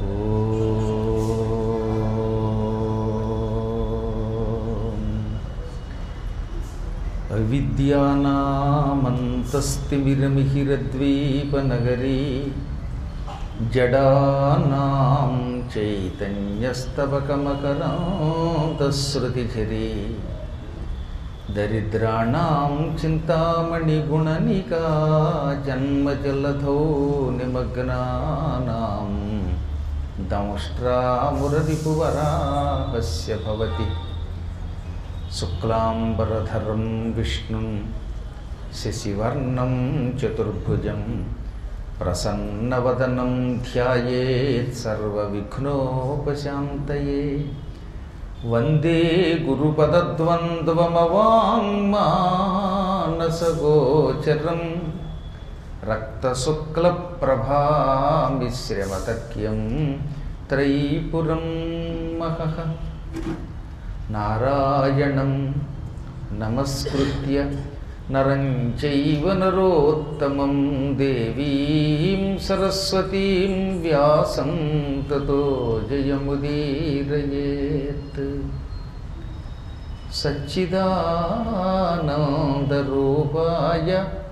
అవిద్యానామంతస్తిమిరమిహిరద్వీపనగరీ జడానాం చైతన్యస్తవకమకరాంతశ్రుతిఝరీ దరిద్రాణం చింతామణిగుణనికా జన్మజలధౌ నిమగ్నానాం దంష్ట్రామురరిపువరాహస్య భవతి శుక్లాంబరధరం విష్ణుం శశివర్ణం చతుర్భుజం ప్రసన్నవదనం ధ్యాయేత్ సర్వవిఘ్నోపశాంతయే వందే గురుపదద్వంద్వమవాङ्మానసగోచరం రక్తశుక్లప్రభామిశ్రమతక్యం త్రైపురం మహః నారాయణం నమస్కృత్య నరం చైవ నరోత్తమం దేవీం సరస్వతీం వ్యాసం తతో జయముదీరయేత్ సచ్చిదానందరూపాయ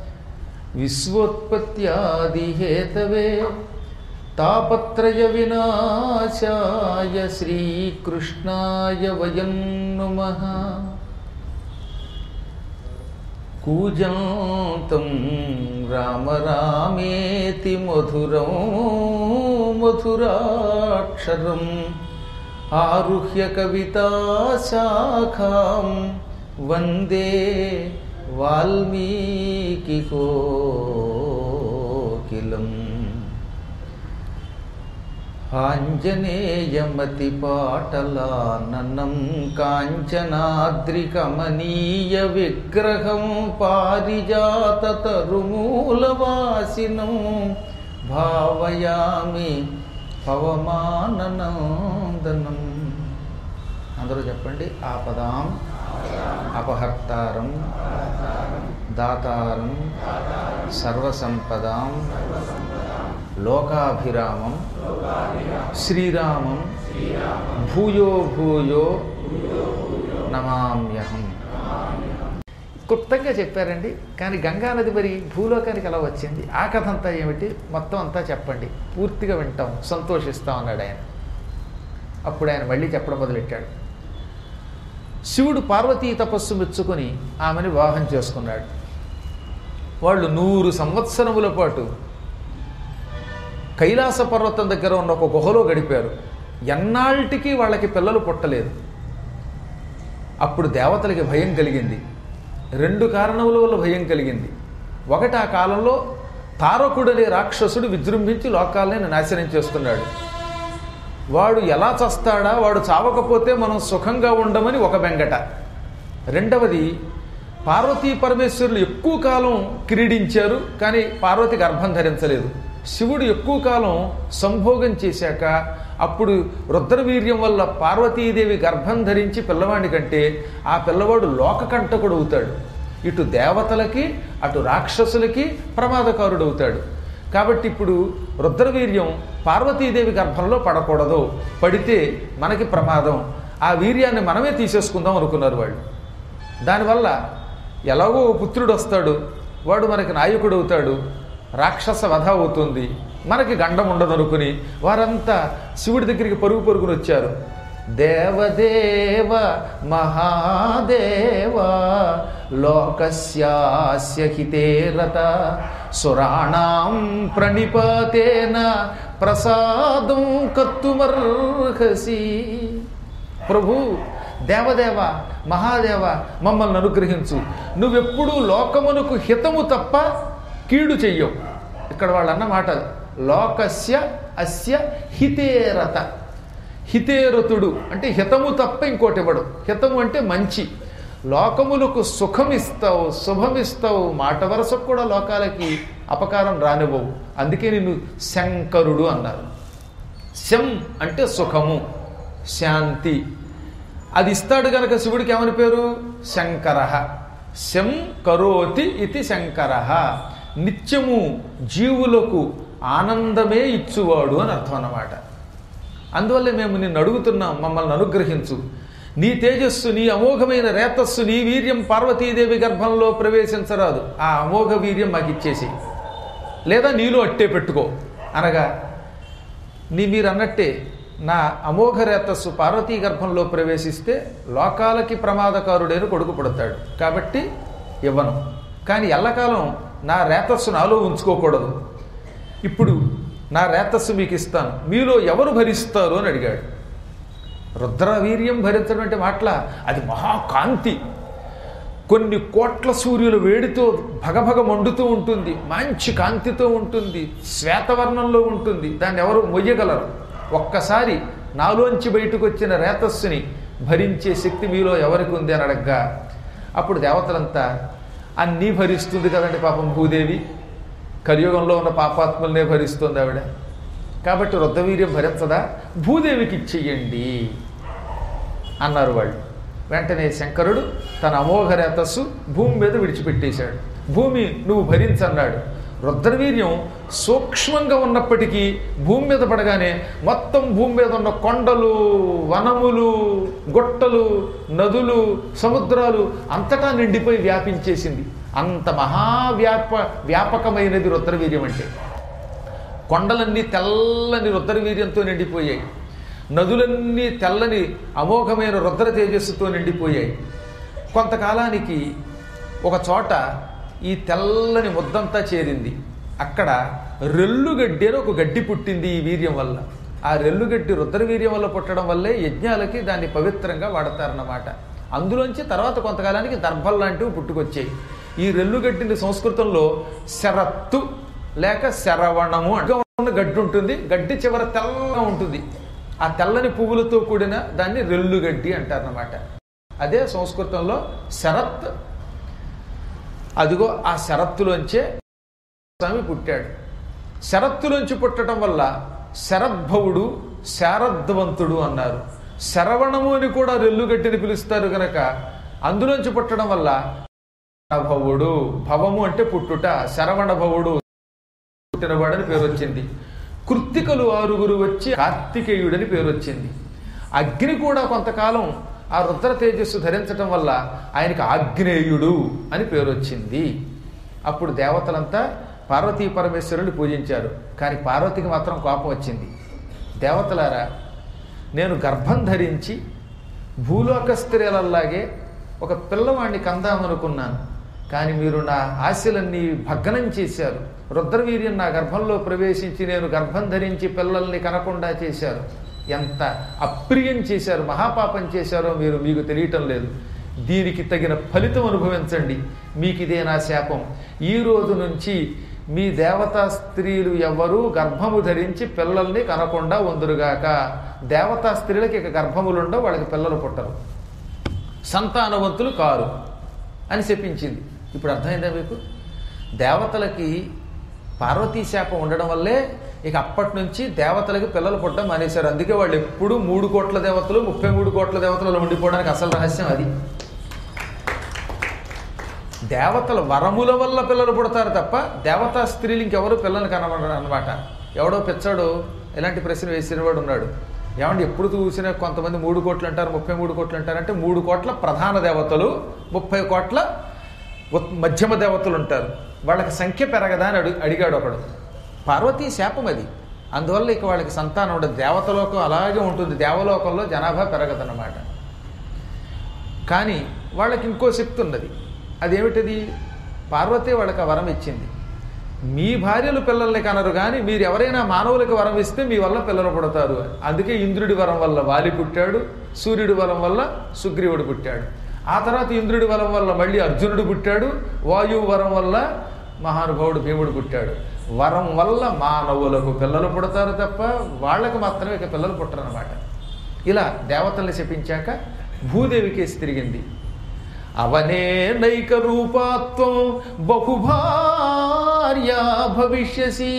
విశ్వోత్పత్యాదిహేతవే తాపత్రయ వినాశాయ శ్రీకృష్ణాయ వయం నుమః కూజంతం రామ రామేతి మధురం మధురాక్షరం ఆరుహ్య కవితాశాఖాం వందే వాల్మీకి కోకిలం ఆంజనేయమతిపాటలాననం కాంచనాద్రికమనీయ విగ్రహం పారిజాతతరుమూలవాసినం భావయామి పవమాననందనం అందరూ చెప్పండి ఆపదాం అపహర్తారం దాతారం సర్వసంపదాం లోకాభిరామం శ్రీరామం భూయో భూయో నమామ్యహం క్లుప్తంగా చెప్పారండి కానీ గంగానది మరి భూలోకానికి ఎలా వచ్చింది ఆ కథ అంతా ఏమిటి మొత్తం అంతా చెప్పండి పూర్తిగా వింటాం సంతోషిస్తాం అన్నాడు ఆయన అప్పుడు ఆయన మళ్ళీ చెప్పడం మొదలెట్టాడు శివుడు పార్వతీ తపస్సు మెచ్చుకొని ఆమెను వివాహం చేసుకున్నాడు వాళ్ళు నూరు సంవత్సరముల పాటు కైలాస పర్వతం దగ్గర ఉన్న ఒక గుహలో గడిపారు ఎన్నాళ్ళకి వాళ్ళకి పిల్లలు పుట్టలేదు అప్పుడు దేవతలకి భయం కలిగింది రెండు కారణముల వల్ల భయం కలిగింది ఒకటి ఆ కాలంలో తారకుడనే రాక్షసుడు విజృంభించి లోకాలని నాశనం చేస్తున్నాడు వాడు ఎలా చస్తాడా వాడు చావకపోతే మనం సుఖంగా ఉండమని ఒక బెంగట రెండవది పార్వతీ పరమేశ్వరులు ఎక్కువ కాలం క్రీడించారు కానీ పార్వతి గర్భం ధరించలేదు శివుడు ఎక్కువ కాలం సంభోగం చేశాక అప్పుడు రుద్రవీర్యం వల్ల పార్వతీదేవి గర్భం ధరించి పిల్లవాడి కంటే ఆ పిల్లవాడు లోకకంటకుడు అవుతాడు ఇటు దేవతలకి అటు రాక్షసులకి ప్రమాదకారుడు అవుతాడు కాబట్టి ఇప్పుడు రుద్రవీర్యం పార్వతీదేవి గర్భంలో పడకూడదు పడితే మనకి ప్రమాదం ఆ వీర్యాన్ని మనమే తీసేసుకుందాం అనుకున్నారు వాళ్ళు దానివల్ల ఎలాగో ఓ పుత్రుడు వస్తాడు వాడు మనకి నాయకుడు అవుతాడు రాక్షస వధ అవుతుంది మనకి గండం ఉండదు అనుకుని వారంతా శివుడి దగ్గరికి పరుగు పరుగుని వచ్చారు దేవదేవ మహాదేవ లోకస్యాస్య హితేరత సురాణం ప్రణిపాతేన ప్రసాదం కర్తుమర్హసి ప్రభు దేవదేవ మహాదేవ మమ్మల్ని అనుగ్రహించు నువ్వెప్పుడూ లోకమునకు హితము తప్ప కీడు చెయ్యవు ఇక్కడ వాళ్ళు అన్న మాట లోకస్య అస్య హితేరత హితేరతుడు అంటే హితము తప్ప ఇంకోటి ఇవ్వడు హితము అంటే మంచి లోకములకు సుఖమిస్తావు శుభమిస్తావు మాట వరసకు కూడా లోకాలకి అపకారం రానివ్వవు అందుకే నిన్ను శంకరుడు అన్నారు శం అంటే సుఖము శాంతి అది ఇస్తాడు గనక శివుడికి ఏమని పేరు శంకర శం కరోతి ఇది శంకర నిత్యము జీవులకు ఆనందమే ఇచ్చువాడు అని అర్థం అన్నమాట అందువల్లే మేము నిన్ను అడుగుతున్నాం మమ్మల్ని అనుగ్రహించు నీ తేజస్సు నీ అమోఘమైన రేతస్సు నీ వీర్యం పార్వతీదేవి గర్భంలో ప్రవేశించరాదు ఆ అమోఘ వీర్యం మాకు ఇచ్చేసి లేదా నీలో అట్టే పెట్టుకో అనగా నీ మీరు అన్నట్టే నా అమోఘ రేతస్సు పార్వతీ గర్భంలో ప్రవేశిస్తే లోకాలకి ప్రమాదకారుడైన కొడుకు పుడతాడు కాబట్టి ఇవ్వను కానీ ఎల్లకాలం నా రేతస్సు నాలో ఉంచుకోకూడదు ఇప్పుడు నా రేతస్సు మీకు ఇస్తాను మీలో ఎవరు భరిస్తారు అని అడిగాడు రుద్రవీర్యం భరించడం అంటే మాటల అది మహాకాంతి కొన్ని కోట్ల సూర్యుల వేడితో భగభగ మండుతూ ఉంటుంది మంచి కాంతితో ఉంటుంది శ్వేతవర్ణంలో ఉంటుంది దాన్ని ఎవరు మొయ్యగలరు ఒక్కసారి నాలోంచి బయటకు వచ్చిన రేతస్సుని భరించే శక్తి మీలో ఎవరికి ఉంది అని అడగ్గా అప్పుడు దేవతలంతా అన్నీ భరిస్తుంది కదండి పాపం భూదేవి కలియుగంలో ఉన్న పాపాత్మల్నే భరిస్తుంది ఆవిడ కాబట్టి రుద్రవీర్యం భరించదా భూదేవికి ఇచ్చేయండి అన్నారు వాళ్ళు వెంటనే శంకరుడు తన అమోఘ రేతస్సు భూమి మీద విడిచిపెట్టేశాడు భూమి నువ్వు భరించన్నాడు రుద్రవీర్యం సూక్ష్మంగా ఉన్నప్పటికీ భూమి మీద పడగానే మొత్తం భూమి మీద ఉన్న కొండలు వనములు గుట్టలు నదులు సముద్రాలు అంతటా నిండిపోయి వ్యాపించేసింది అంత మహావ్యాప వ్యాపకమైనది రుద్రవీర్యం అంటే కొండలన్నీ తెల్లని రుద్రవీర్యంతో నిండిపోయాయి నదులన్నీ తెల్లని అమోఘమైన రుద్ర తేజస్సుతో నిండిపోయాయి కొంతకాలానికి ఒక చోట ఈ తెల్లని ముద్దంతా చేరింది అక్కడ రెల్లుగడ్డి అని ఒక గడ్డి పుట్టింది ఈ వీర్యం వల్ల ఆ రెల్లుగడ్డి రుద్రవీర్యం వల్ల పుట్టడం వల్లే యజ్ఞాలకి దాన్ని పవిత్రంగా వాడతారన్నమాట అందులోంచి తర్వాత కొంతకాలానికి దర్భల్ లాంటివి పుట్టుకొచ్చాయి ఈ రెల్లుగడ్డిని సంస్కృతంలో శరత్తు లేక శరవణము అంటే ఉన్న గడ్డి ఉంటుంది గడ్డి చివర తెల్లగా ఉంటుంది ఆ తెల్లని పువ్వులతో కూడిన దాన్ని రెల్లుగడ్డి అంటారన్నమాట అదే సంస్కృతంలో శరత్ అదిగో ఆ శరత్తులోంచే స్వామి పుట్టాడు శరత్తులోంచి పుట్టడం వల్ల శరద్భవుడు శారద్వంతుడు అన్నారు శరవణము అని కూడా రెల్లుగడ్డిని పిలుస్తారు గనక అందులోంచి పుట్టడం వల్ల భవుడు భవము అంటే పుట్టుట శరవణ భవుడు పుట్టినవాడని పేరు వచ్చింది కృత్తికలు ఆరుగురు వచ్చి కార్తికేయుడని పేరు వచ్చింది అగ్ని కూడా కొంతకాలం ఆ రుద్ర తేజస్సు ధరించటం వల్ల ఆయనకి ఆగ్నేయుడు అని పేరు వచ్చింది అప్పుడు దేవతలంతా పార్వతీ పరమేశ్వరుని పూజించారు కానీ పార్వతికి మాత్రం కోపం వచ్చింది దేవతలారా నేను గర్భం ధరించి భూలోక స్త్రీలలాగే ఒక పిల్లవాడిని కందామనుకున్నాను కానీ మీరు నా ఆశలన్నీ భగ్నం చేశారు రుద్రవీర్యం నా గర్భంలో ప్రవేశించి నేను గర్భం ధరించి పిల్లల్ని కనకుండా చేశారు ఎంత అప్రియం చేశారు మహాపాపం చేశారో మీరు మీకు తెలియటం లేదు దీనికి తగిన ఫలితం అనుభవించండి మీకు ఇదే నా శాపం ఈ రోజు నుంచి మీ దేవతా స్త్రీలు ఎవ్వరూ గర్భము ధరించి పిల్లల్ని కనకుండా ఉందురుగాక దేవతా స్త్రీలకి ఇక గర్భములుండవు వాళ్ళకి పిల్లలు పుట్టరు సంతానవంతులు కారు అని చెప్పించింది ఇప్పుడు అర్థమైందా మీకు దేవతలకి పార్వతీ శాపం ఉండడం వల్లే ఇక అప్పటి నుంచి దేవతలకి పిల్లలు పుట్టడం మానేశారు అందుకే వాళ్ళు ఎప్పుడు మూడు కోట్ల దేవతలు ముప్పై మూడు కోట్ల దేవతలలో ఉండిపోవడానికి అసలు రహస్యం అది దేవతల వరముల వల్ల పిల్లలు పుడతారు తప్ప దేవతా స్త్రీలు ఇంకెవరు పిల్లలు కనబడరు అనమాట ఎవడో పిచ్చాడు ఇలాంటి ప్రశ్న వేసినవాడు ఉన్నాడు ఏమంటే ఎప్పుడు చూసినా కొంతమంది మూడు కోట్లు అంటారు ముప్పై మూడు కోట్లు అంటారు అంటే మూడు కోట్ల ప్రధాన దేవతలు ముప్పై కోట్ల ఉత్- మధ్యమ దేవతలు ఉంటారు వాళ్ళకి సంఖ్య పెరగదా అని అడుగు అడిగాడు ఒకడు పార్వతీ శాపం అది అందువల్ల ఇక వాళ్ళకి సంతానం ఉండదు దేవతలోకం అలాగే ఉంటుంది దేవలోకంలో జనాభా పెరగదన్నమాట కానీ వాళ్ళకి ఇంకో శక్తి ఉన్నది అదేమిటది పార్వతి వాళ్ళకి ఆ వరం ఇచ్చింది మీ భార్యలు పిల్లల్ని కనరు కానీ మీరు ఎవరైనా మానవులకు వరం ఇస్తే మీ వల్ల పిల్లలు పుడతారు అని. అందుకే ఇంద్రుడి వరం వల్ల వాలి పుట్టాడు సూర్యుడి వరం వల్ల సుగ్రీవుడు పుట్టాడు ఆ తర్వాత ఇంద్రుడి వరం వల్ల మళ్ళీ అర్జునుడు పుట్టాడు వాయువు వరం వల్ల మహానుభావుడు భీముడు పుట్టాడు వరం వల్ల మానవులకు పిల్లలు పుడతారు తప్ప వాళ్ళకు మాత్రమే ఇక పిల్లలు పుట్టరన్నమాట ఇలా దేవతల్ని శపించాక భూదేవికేసి తిరిగింది అవనే నైక రూపాత్వం బహుభార్యా భవిష్యసి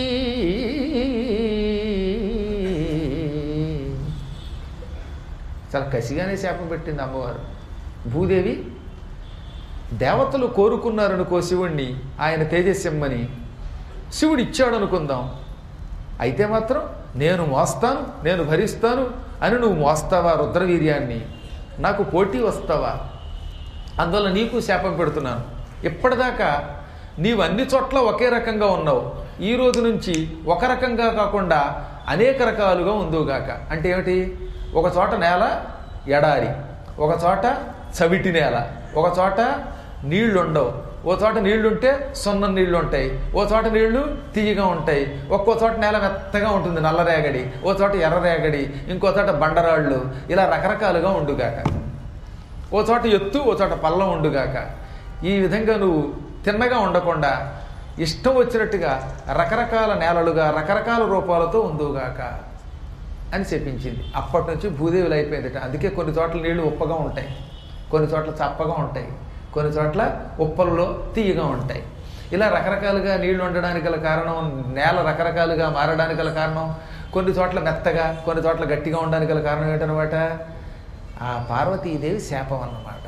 చాలా కసిగానే శాపం పెట్టింది అమ్మవారు భూదేవి దేవతలు కోరుకున్నారనుకో శివుణ్ణి ఆయన తేజస్సమ్మని శివుడు ఇచ్చాడు అనుకుందాం అయితే మాత్రం నేను మోస్తాను నేను భరిస్తాను అని నువ్వు మోస్తావా రుద్రవీర్యాన్ని నాకు పోటీ వస్తావా అందువల్ల నీకు శాపం పెడుతున్నాను ఇప్పటిదాకా నీవు అన్ని చోట్ల ఒకే రకంగా ఉన్నావు ఈ రోజు నుంచి ఒక రకంగా కాకుండా అనేక రకాలుగా ఉందుగాక అంటే ఏమిటి ఒక చోట నేల ఎడారి ఒక చోట చవిటి నేల ఒక చోట నీళ్లు ఉండవు ఓ చోట నీళ్లుంటే సున్నం నీళ్లు ఉంటాయి ఓ చోట నీళ్లు తీయగా ఉంటాయి ఒక్కో చోట నేల మెత్తగా ఉంటుంది నల్ల రేగడి ఓ చోట ఎర్ర రేగడి ఇంకో చోట బండరాళ్ళు ఇలా రకరకాలుగా ఉండుగాక ఓ చోట ఎత్తు ఓ చోట పల్లం ఉండుగాక ఈ విధంగా నువ్వు తిన్నగా ఉండకుండా ఇష్టం వచ్చినట్టుగా రకరకాల నేలలుగా రకరకాల రూపాలతో ఉందుగాక అని చెప్పించింది అప్పటి నుంచి భూదేవులు అయిపోయిందట అందుకే కొన్ని చోట్ల నీళ్లు ఉప్పగా ఉంటాయి కొన్ని చోట్ల చప్పగా ఉంటాయి కొన్ని చోట్ల ఉప్పలలో తీయగా ఉంటాయి ఇలా రకరకాలుగా నీళ్లు ఉండడానికి గల కారణం నేల రకరకాలుగా మారడానికి గల కారణం కొన్ని చోట్ల మెత్తగా కొన్ని చోట్ల గట్టిగా ఉండడానికి గల కారణం ఏంటనమాట ఆ పార్వతీదేవి శాపం అన్నమాట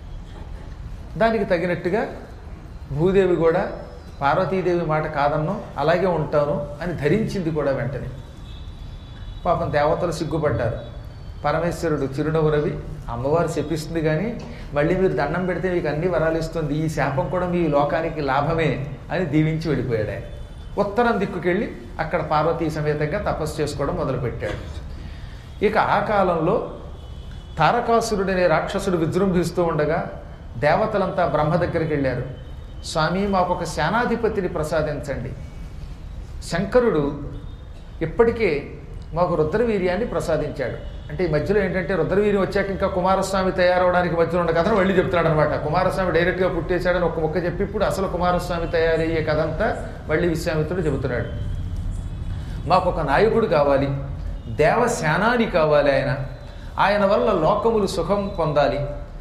దానికి తగినట్టుగా భూదేవి కూడా పార్వతీదేవి మాట కాదన్ను అలాగే ఉంటాను అని ధరించింది కూడా వెంటనే పాపం దేవతలు సిగ్గుపడ్డారు పరమేశ్వరుడు చిరునవ్వు రవి అమ్మవారు చెప్పిస్తుంది కానీ మళ్ళీ మీరు దండం పెడితే మీకు అన్ని వరాలు ఇస్తుంది ఈ శాపం కూడా మీ లోకానికి లాభమే అని దీవించి వెళ్ళిపోయాడు ఆయన ఉత్తరం దిక్కుకెళ్ళి అక్కడ పార్వతీ సమేతంగా తపస్సు చేసుకోవడం మొదలుపెట్టాడు ఇక ఆ కాలంలో తారకాసురుడనే రాక్షసుడు విజృంభిస్తూ ఉండగా దేవతలంతా బ్రహ్మ దగ్గరికి వెళ్ళారు స్వామి మాకు ఒక సేనాధిపతిని ప్రసాదించండి శంకరుడు ఇప్పటికే మాకు రుద్రవీర్యాన్ని ప్రసాదించాడు అంటే ఈ మధ్యలో ఏంటంటే రుద్రవీర్యం వచ్చాక ఇంకా కుమారస్వామి తయారవడానికి మధ్యలో ఉన్న కథను మళ్ళీ చెప్తున్నాడు అనమాట కుమారస్వామి డైరెక్ట్గా పుట్టేశాడని ఒక ముక్క చెప్పి ఇప్పుడు అసలు కుమారస్వామి తయారయ్యే కథ అంతా మళ్ళీ విశ్వామిత్రుడు చెబుతున్నాడు మాకు ఒక నాయకుడు కావాలి దేవశానాని కావాలి ఆయన ఆయన వల్ల లోకములు సుఖం పొందాలి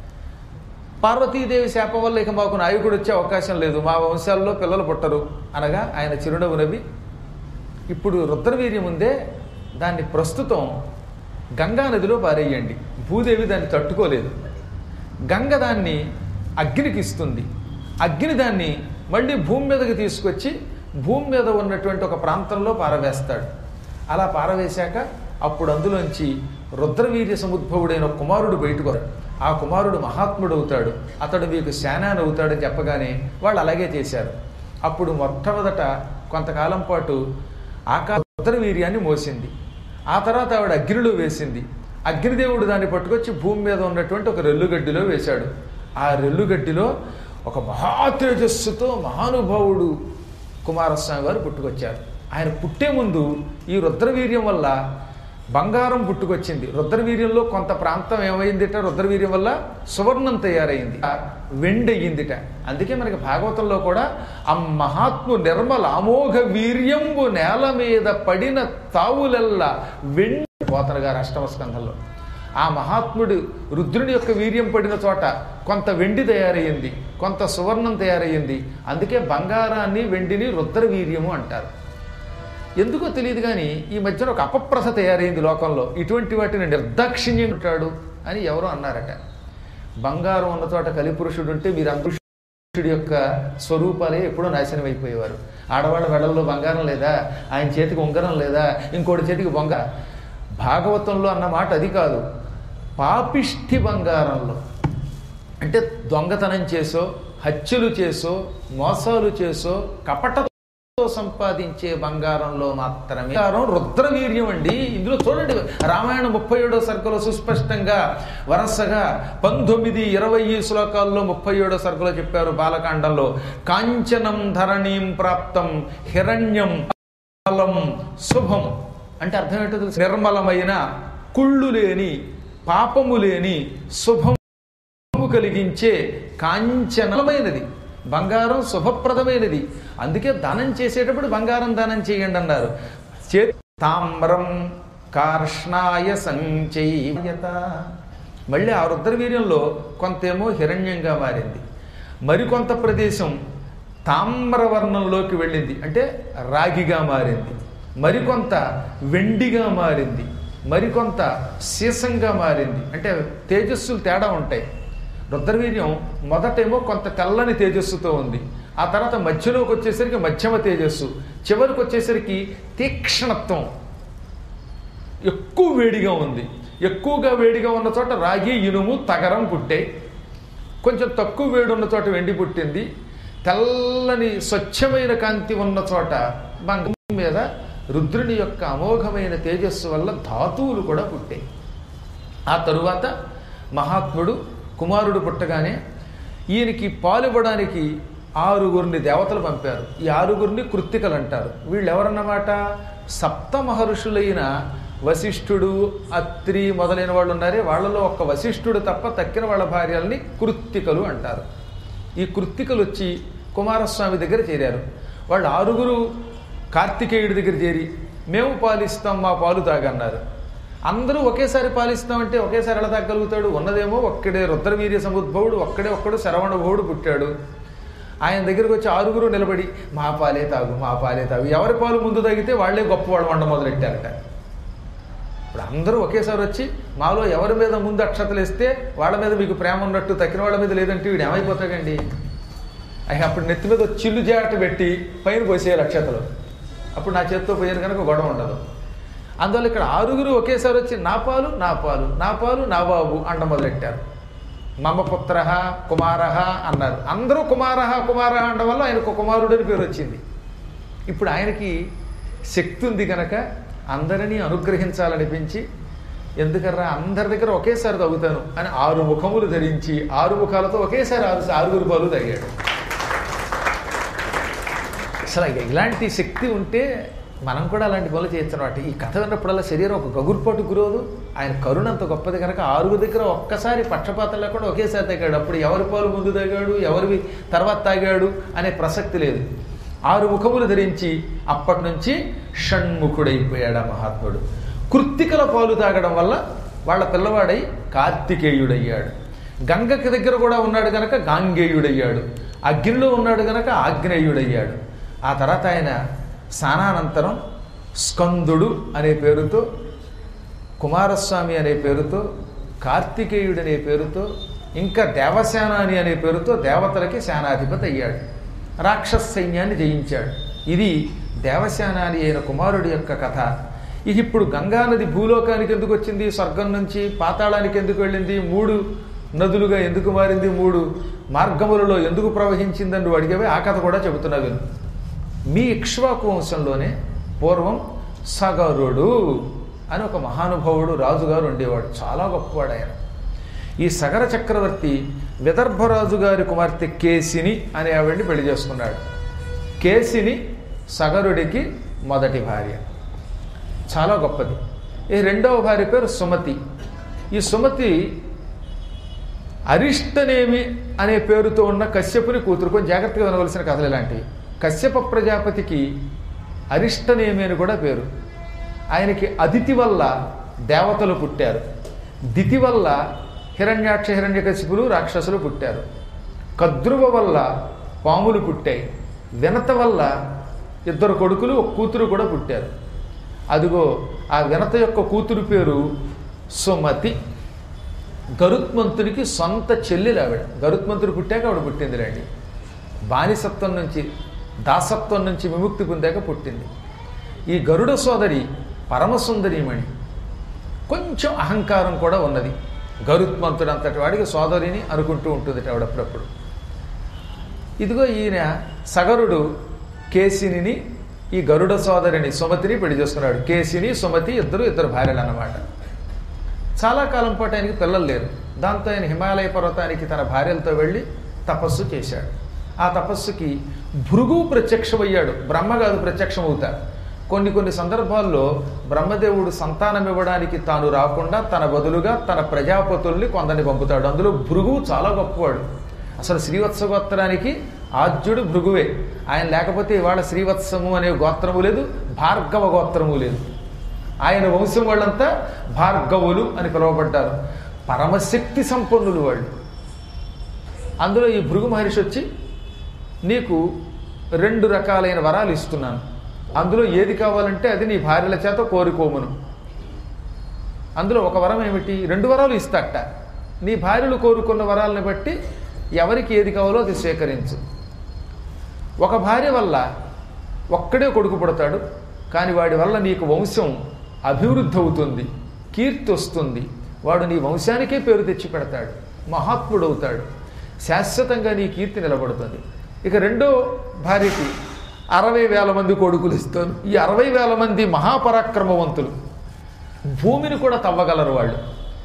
పార్వతీదేవి శాపం వల్ల ఇక మాకు నాయకుడు వచ్చే అవకాశం లేదు మా వంశాల్లో పిల్లలు పుట్టరు అనగా ఆయన చిరునవ్వు నవ్వి ఇప్పుడు రుద్రవీర్యం ఉందే దాన్ని ప్రస్తుతం గంగా నదిలో పారేయండి భూదేవి దాన్ని తట్టుకోలేదు గంగ దాన్ని అగ్నికి ఇస్తుంది అగ్ని దాన్ని మళ్ళీ భూమి మీదకి తీసుకొచ్చి భూమి మీద ఉన్నటువంటి ఒక ప్రాంతంలో పారవేస్తాడు అలా పారవేశాక అప్పుడు అందులోంచి రుద్రవీర్య సముద్భవుడైన ఒక కుమారుడు బయటకు వస్తాడు. ఆ కుమారుడు మహాత్ముడు అవుతాడు అతడు మీకు శానాన్ని అవుతాడని చెప్పగానే వాళ్ళు అలాగే చేశారు అప్పుడు మొట్టమొదట కొంతకాలం పాటు ఆకాశ రుద్రవీర్యాన్ని మోసింది ఆ తర్వాత ఆవిడ అగ్నిలో వేసింది అగ్నిదేవుడు దాన్ని పట్టుకొచ్చి భూమి మీద ఉన్నటువంటి ఒక రెల్లుగడ్డిలో వేశాడు ఆ రెల్లుగడ్డిలో ఒక మహా తేజస్సుతో మహానుభావుడు కుమారస్వామి వారు పుట్టుకొచ్చారు ఆయన పుట్టే ముందు ఈ రుద్రవీర్యం వల్ల బంగారం పుట్టుకొచ్చింది రుద్రవీర్యంలో కొంత ప్రాంతం ఏమైందిట రుద్రవీర్యం వల్ల సువర్ణం తయారైంది వెండి అయ్యిందిట అందుకే మనకి భాగవతంలో కూడా ఆ మహాత్ము నిర్మల అమోఘ వీర్యంబు నేల మీద పడిన తావులల్లా వెండి పోతన గారు అష్టమ స్కంధంలో ఆ మహాత్ముడు రుద్రుని యొక్క వీర్యం పడిన చోట కొంత వెండి తయారయ్యింది కొంత సువర్ణం తయారయ్యింది అందుకే బంగారాన్ని వెండిని రుద్రవీర్యము అంటారు ఎందుకో తెలియదు కానీ ఈ మధ్యన ఒక అపప్రథ తయారైంది లోకంలో ఇటువంటి వాటిని నిర్దాక్షిణ్యం ఉంటాడు అని ఎవరో అన్నారట బంగారం ఉన్న చోట కలిపురుషుడు ఉంటే మీరు పురుషుడి యొక్క స్వరూపాలే ఎప్పుడో నాశనం అయిపోయేవారు ఆడవాళ్ళ వెడల్లో బంగారం లేదా ఆయన చేతికి ఉంగరం లేదా ఇంకోటి చేతికి బొంగ భాగవతంలో అన్న మాట అది కాదు పాపిష్టి బంగారంలో అంటే దొంగతనం చేసో హత్యలు చేసో మోసాలు చేసో కపటతో సంపాదించే బంగారంలో మాత్రమే బంగారం రుద్రవీర్యం అండి ఇందులో చూడండి రామాయణ ముప్పై ఏడో సర్గలో సుస్పష్టంగా వరసగా పంతొమ్మిది ఇరవై శ్లోకాల్లో ముప్పై ఏడో సర్గలో చెప్పారు బాలకాండంలో కాంచనం ధరణీం ప్రాప్తం హిరణ్యం బలం శుభం అంటే అర్థం ఏంటో తెలుసు నిర్మలమైన కుళ్ళు లేని పాపము లేని శుభము కలిగించే కాంచనమైనది బంగారం శుభప్రదమైనది అందుకే దానం చేసేటప్పుడు బంగారం దానం చేయండి అన్నారు చే తామ్రం కార్ష్ణాయ సంచయత మళ్ళీ ఆ రుద్రవీర్యంలో కొంతేమో హిరణ్యంగా మారింది మరికొంత ప్రదేశం తామ్రవర్ణంలోకి వెళ్ళింది అంటే రాగిగా మారింది మరికొంత వెండిగా మారింది మరికొంత సీసంగా మారింది అంటే తేజస్సులు తేడా ఉంటాయి రుద్రవీర్యం మొదటేమో కొంత తెల్లని తేజస్సుతో ఉంది ఆ తర్వాత మధ్యలోకి వచ్చేసరికి మధ్యమ తేజస్సు చివరికి వచ్చేసరికి తీక్షణత్వం ఎక్కువ వేడిగా ఉంది ఎక్కువగా వేడిగా ఉన్న చోట రాగి ఇనుము తగరం పుట్టాయి కొంచెం తక్కువ వేడి ఉన్న చోట వెండి పుట్టింది తెల్లని స్వచ్ఛమైన కాంతి ఉన్న చోట బంగం మీద రుద్రుని యొక్క అమోఘమైన తేజస్సు వల్ల ధాతువులు కూడా పుట్టాయి ఆ తరువాత మహాత్ముడు కుమారుడు పుట్టగానే ఈయనకి పాలివ్వడానికి ఆరుగురిని దేవతలు పంపారు ఈ ఆరుగురిని కృత్తికలు అంటారు వీళ్ళు ఎవరన్నమాట సప్త మహర్షులైన వశిష్ఠుడు అత్రి మొదలైన వాళ్ళు ఉన్నారే వాళ్ళలో ఒక్క వశిష్ఠుడు తప్ప తక్కిన వాళ్ళ భార్యల్ని కృత్తికలు అంటారు ఈ కృత్తికలు వచ్చి కుమారస్వామి దగ్గర చేరారు వాళ్ళు ఆరుగురు కార్తికేయుడి దగ్గర చేరి మేము పాలిస్తాం మా పాలు తాగన్నారు అందరూ ఒకేసారి పాలిస్తామంటే ఒకేసారి ఎలా తాగలుగుతాడు ఉన్నదేమో ఒక్కడే రుద్రవీర్య సముద్భవుడు ఒక్కడే ఒక్కడు శరవణభవుడు పుట్టాడు ఆయన దగ్గరికి వచ్చి ఆరుగురు నిలబడి మా పాలే తాగు మా పాలే తాగు ఎవరి పాలు ముందు తాగితే వాళ్ళే గొప్పవాళ్ళు వండ మొదలెట్టారట ఇప్పుడు అందరూ ఒకేసారి వచ్చి మాలో ఎవరి మీద ముందు అక్షతలు వేస్తే వాళ్ళ మీద మీకు ప్రేమ ఉన్నట్టు తక్కిన వాళ్ళ మీద లేదంటే వీడు ఏమైపోతాడండి అయ్యి అప్పుడు నెత్తి మీద ఒక చిల్లు జాట పెట్టి పైన పోసేయాలి అక్షతలు అప్పుడు నా చేత్తో పోయారు కనుక గొడవ ఉండదు అందువల్ల ఇక్కడ ఆరుగురు ఒకేసారి వచ్చి నా పాలు నా పాలు నా పాలు నా బాబు అండ మొదలెట్టారు మమ పుత్ర కుమార అన్నారు అందరూ కుమార కుమార అనడం వల్ల ఆయనకు కుమారుడు అని పేరు వచ్చింది ఇప్పుడు ఆయనకి శక్తి ఉంది కనుక అందరినీ అనుగ్రహించాలనిపించి ఎందుకర్రా అందరి దగ్గర ఒకేసారి తగ్గుతాను అని ఆరు ముఖములు ధరించి ఆరు ముఖాలతో ఒకేసారి ఆరు ఆరుగురు పాలు తాగాడు అసలు ఇలాంటి శక్తి ఉంటే మనం కూడా అలాంటి పనులు చేయొచ్చు అనమాట ఈ కథ విన్నప్పుడల్లా శరీరం ఒక గగుర్పాటు గురోదు ఆయన కరుణ అంత గొప్పది కనుక ఆరుగురు దగ్గర ఒక్కసారి పక్షపాతం లేకుండా ఒకేసారి తాగాడు అప్పుడు ఎవరి పాలు ముందు తాగాడు ఎవరివి తర్వాత తాగాడు అనే ప్రసక్తి లేదు ఆరు ముఖములు ధరించి అప్పటి నుంచి షణ్ముఖుడైపోయాడు ఆ మహాత్ముడు కృత్తికల పాలు తాగడం వల్ల వాళ్ళ పిల్లవాడై కార్తికేయుడయ్యాడు గంగకి దగ్గర కూడా ఉన్నాడు గనక గాంగేయుడయ్యాడు అగ్నిలో ఉన్నాడు గనక ఆగ్నేయుడయ్యాడు ఆ తర్వాత ఆయన స్నానానంతరం స్కందుడు అనే పేరుతో కుమారస్వామి అనే పేరుతో కార్తికేయుడు అనే పేరుతో ఇంకా దేవసేనాని అనే పేరుతో దేవతలకి సేనాధిపతి అయ్యాడు రాక్షస సైన్యాన్ని జయించాడు ఇది దేవసేనాని అయిన కుమారుడి యొక్క కథ ఇక ఇప్పుడు గంగానది భూలోకానికి ఎందుకు వచ్చింది స్వర్గం నుంచి పాతాళానికి ఎందుకు వెళ్ళింది మూడు నదులుగా ఎందుకు మారింది మూడు మార్గములలో ఎందుకు ప్రవహించిందని నువ్వు అడిగేవే ఆ కథ కూడా చెబుతున్నా విను మీ ఇక్ష్వాకు వంశంలోనే పూర్వం సగరుడు అని ఒక మహానుభావుడు రాజుగారు ఉండేవాడు చాలా గొప్పవాడు ఆయన ఈ సగర చక్రవర్తి విదర్భరాజు గారి కుమార్తె కేసిని అనే ఆవిడ్ని పెళ్లి చేసుకున్నాడు కేసిని సగరుడికి మొదటి భార్య చాలా గొప్పది ఈ రెండవ భార్య పేరు సుమతి ఈ సుమతి అరిష్టనేమి అనే పేరుతో ఉన్న కశ్యపుని కూతురు కొంచెం జాగ్రత్తగా వినవలసిన కథలు ఇలాంటివి కశ్యప ప్రజాపతికి అరిష్టనేమి అని కూడా పేరు ఆయనకి అదితి వల్ల దేవతలు పుట్టారు దితి వల్ల హిరణ్యాక్ష హిరణ్యకశిపులు రాక్షసులు పుట్టారు కద్రువ వల్ల పాములు పుట్టాయి వినత వల్ల ఇద్దరు కొడుకులు ఒక కూతురు కూడా పుట్టారు అదిగో ఆ వినత యొక్క కూతురు పేరు సుమతి గరుత్మంతుడికి సొంత చెల్లెలు ఆవిడ గరుత్మంతుడు పుట్టాక ఆవిడ పుట్టిందిలేండి బానిసత్వం నుంచి దాసత్వం నుంచి విముక్తి పొందాక పుట్టింది ఈ గరుడ సోదరి పరమసుందరీమణి కొంచెం అహంకారం కూడా ఉన్నది గరుత్మంతుడు అంతటి వాడికి సోదరిని అనుకుంటూ ఉంటుంది ఆవిడ అప్పుడప్పుడు ఇదిగో ఈయన సగరుడు కేసిని ఈ గరుడ సోదరిని సుమతిని పెళ్లి చేసుకున్నాడు కేసిని సుమతి ఇద్దరు ఇద్దరు భార్యలు అన్నమాట చాలా కాలం పాటు ఆయనకి పిల్లలు లేరు దాంతో ఆయన హిమాలయ పర్వతానికి తన భార్యలతో వెళ్ళి తపస్సు చేశాడు ఆ తపస్సుకి భృగువు ప్రత్యక్షమయ్యాడు బ్రహ్మ కాదు ప్రత్యక్షమవుతారు కొన్ని కొన్ని సందర్భాల్లో బ్రహ్మదేవుడు సంతానం ఇవ్వడానికి తాను రాకుండా తన బదులుగా తన ప్రజాపతుల్ని కొందరిని పంపుతాడు అందులో భృగువు చాలా గొప్పవాడు అసలు శ్రీవత్స గోత్రానికి ఆద్యుడు భృగువే ఆయన లేకపోతే ఇవాళ శ్రీవత్సము అనే గోత్రము లేదు భార్గవ గోత్రము లేదు ఆయన వంశం వాళ్ళంతా భార్గవులు అని పిలువబడ్డారు పరమశక్తి సంపన్నులు వాళ్ళు అందులో ఈ భృగు మహర్షి వచ్చి నీకు రెండు రకాలైన వరాలు ఇస్తున్నాను అందులో ఏది కావాలంటే అది నీ భార్యల చేత కోరుకోమను అందులో ఒక వరం ఏమిటి రెండు వరాలు ఇస్తాట నీ భార్యలు కోరుకున్న వరాలను బట్టి ఎవరికి ఏది కావాలో అది స్వీకరించు ఒక భార్య వల్ల ఒక్కడే కొడుకు పుడతాడు కానీ వాడి వల్ల నీకు వంశం అభివృద్ధి అవుతుంది కీర్తి వస్తుంది వాడు నీ వంశానికే పేరు తెచ్చి పెడతాడు మహాత్ముడు అవుతాడు శాశ్వతంగా నీ కీర్తి నిలబడుతుంది ఇక రెండో భార్యకి అరవై వేల మంది కొడుకులు ఇస్తాను ఈ అరవై వేల మంది మహాపరాక్రమవంతులు భూమిని కూడా తవ్వగలరు వాళ్ళు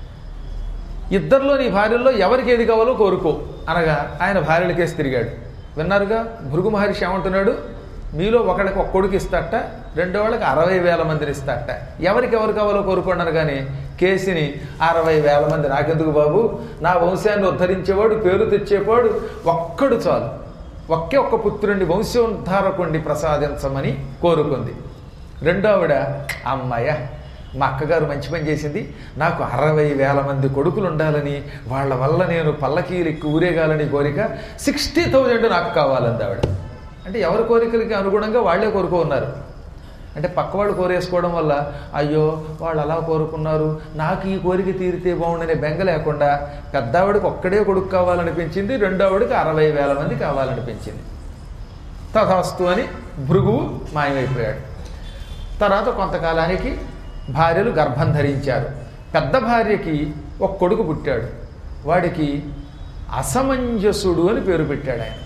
ఇద్దరిలో నీ భార్యల్లో ఎవరికి ఏది కావాలో కోరుకో అనగా ఆయన భార్యలకేసి తిరిగాడు విన్నారుగా భృగు మహర్షి ఏమంటున్నాడు మీలో ఒకడికి ఒక కొడుకు ఇస్తాట రెండో వాళ్ళకి అరవై వేల మందిని ఇస్తాట ఎవరికి ఎవరు కావాలో కోరుకున్నారు కానీ కేసిని అరవై వేల మంది నాకెందుకు బాబు నా వంశాన్ని ఉద్ధరించేవాడు పేరు తెచ్చేవాడు ఒక్కడు చాలు ఒకే ఒక్క పుత్రుడిని వంశోద్ధారకుడిని ప్రసాదించమని కోరుకుంది రెండో ఆవిడ అమ్మాయ మా అక్కగారు మంచి పని చేసింది నాకు అరవై వేల మంది కొడుకులు ఉండాలని వాళ్ళ వల్ల నేను పల్లకీలెక్కి ఊరేగాలని కోరిక సిక్స్టీ థౌజండ్ నాకు కావాలంది ఆవిడ అంటే ఎవరి కోరికలకి అనుగుణంగా వాళ్ళే కోరుకో ఉన్నారు అంటే పక్కవాళ్ళు కోరేసుకోవడం వల్ల అయ్యో వాళ్ళు అలా కోరుకున్నారు నాకు ఈ కోరిక తీరితే బాగుండనే బెంగ లేకుండా పెద్దావిడికి ఒక్కడే కొడుకు కావాలనిపించింది రెండో ఆవిడకి అరవై వేల మంది కావాలనిపించింది తథాస్తు అని భృగువు మాయమైపోయాడు తర్వాత కొంతకాలానికి భార్యలు గర్భం ధరించారు పెద్ద భార్యకి ఒక కొడుకు పుట్టాడు వాడికి అసమంజసుడు అని పేరు పెట్టాడు ఆయన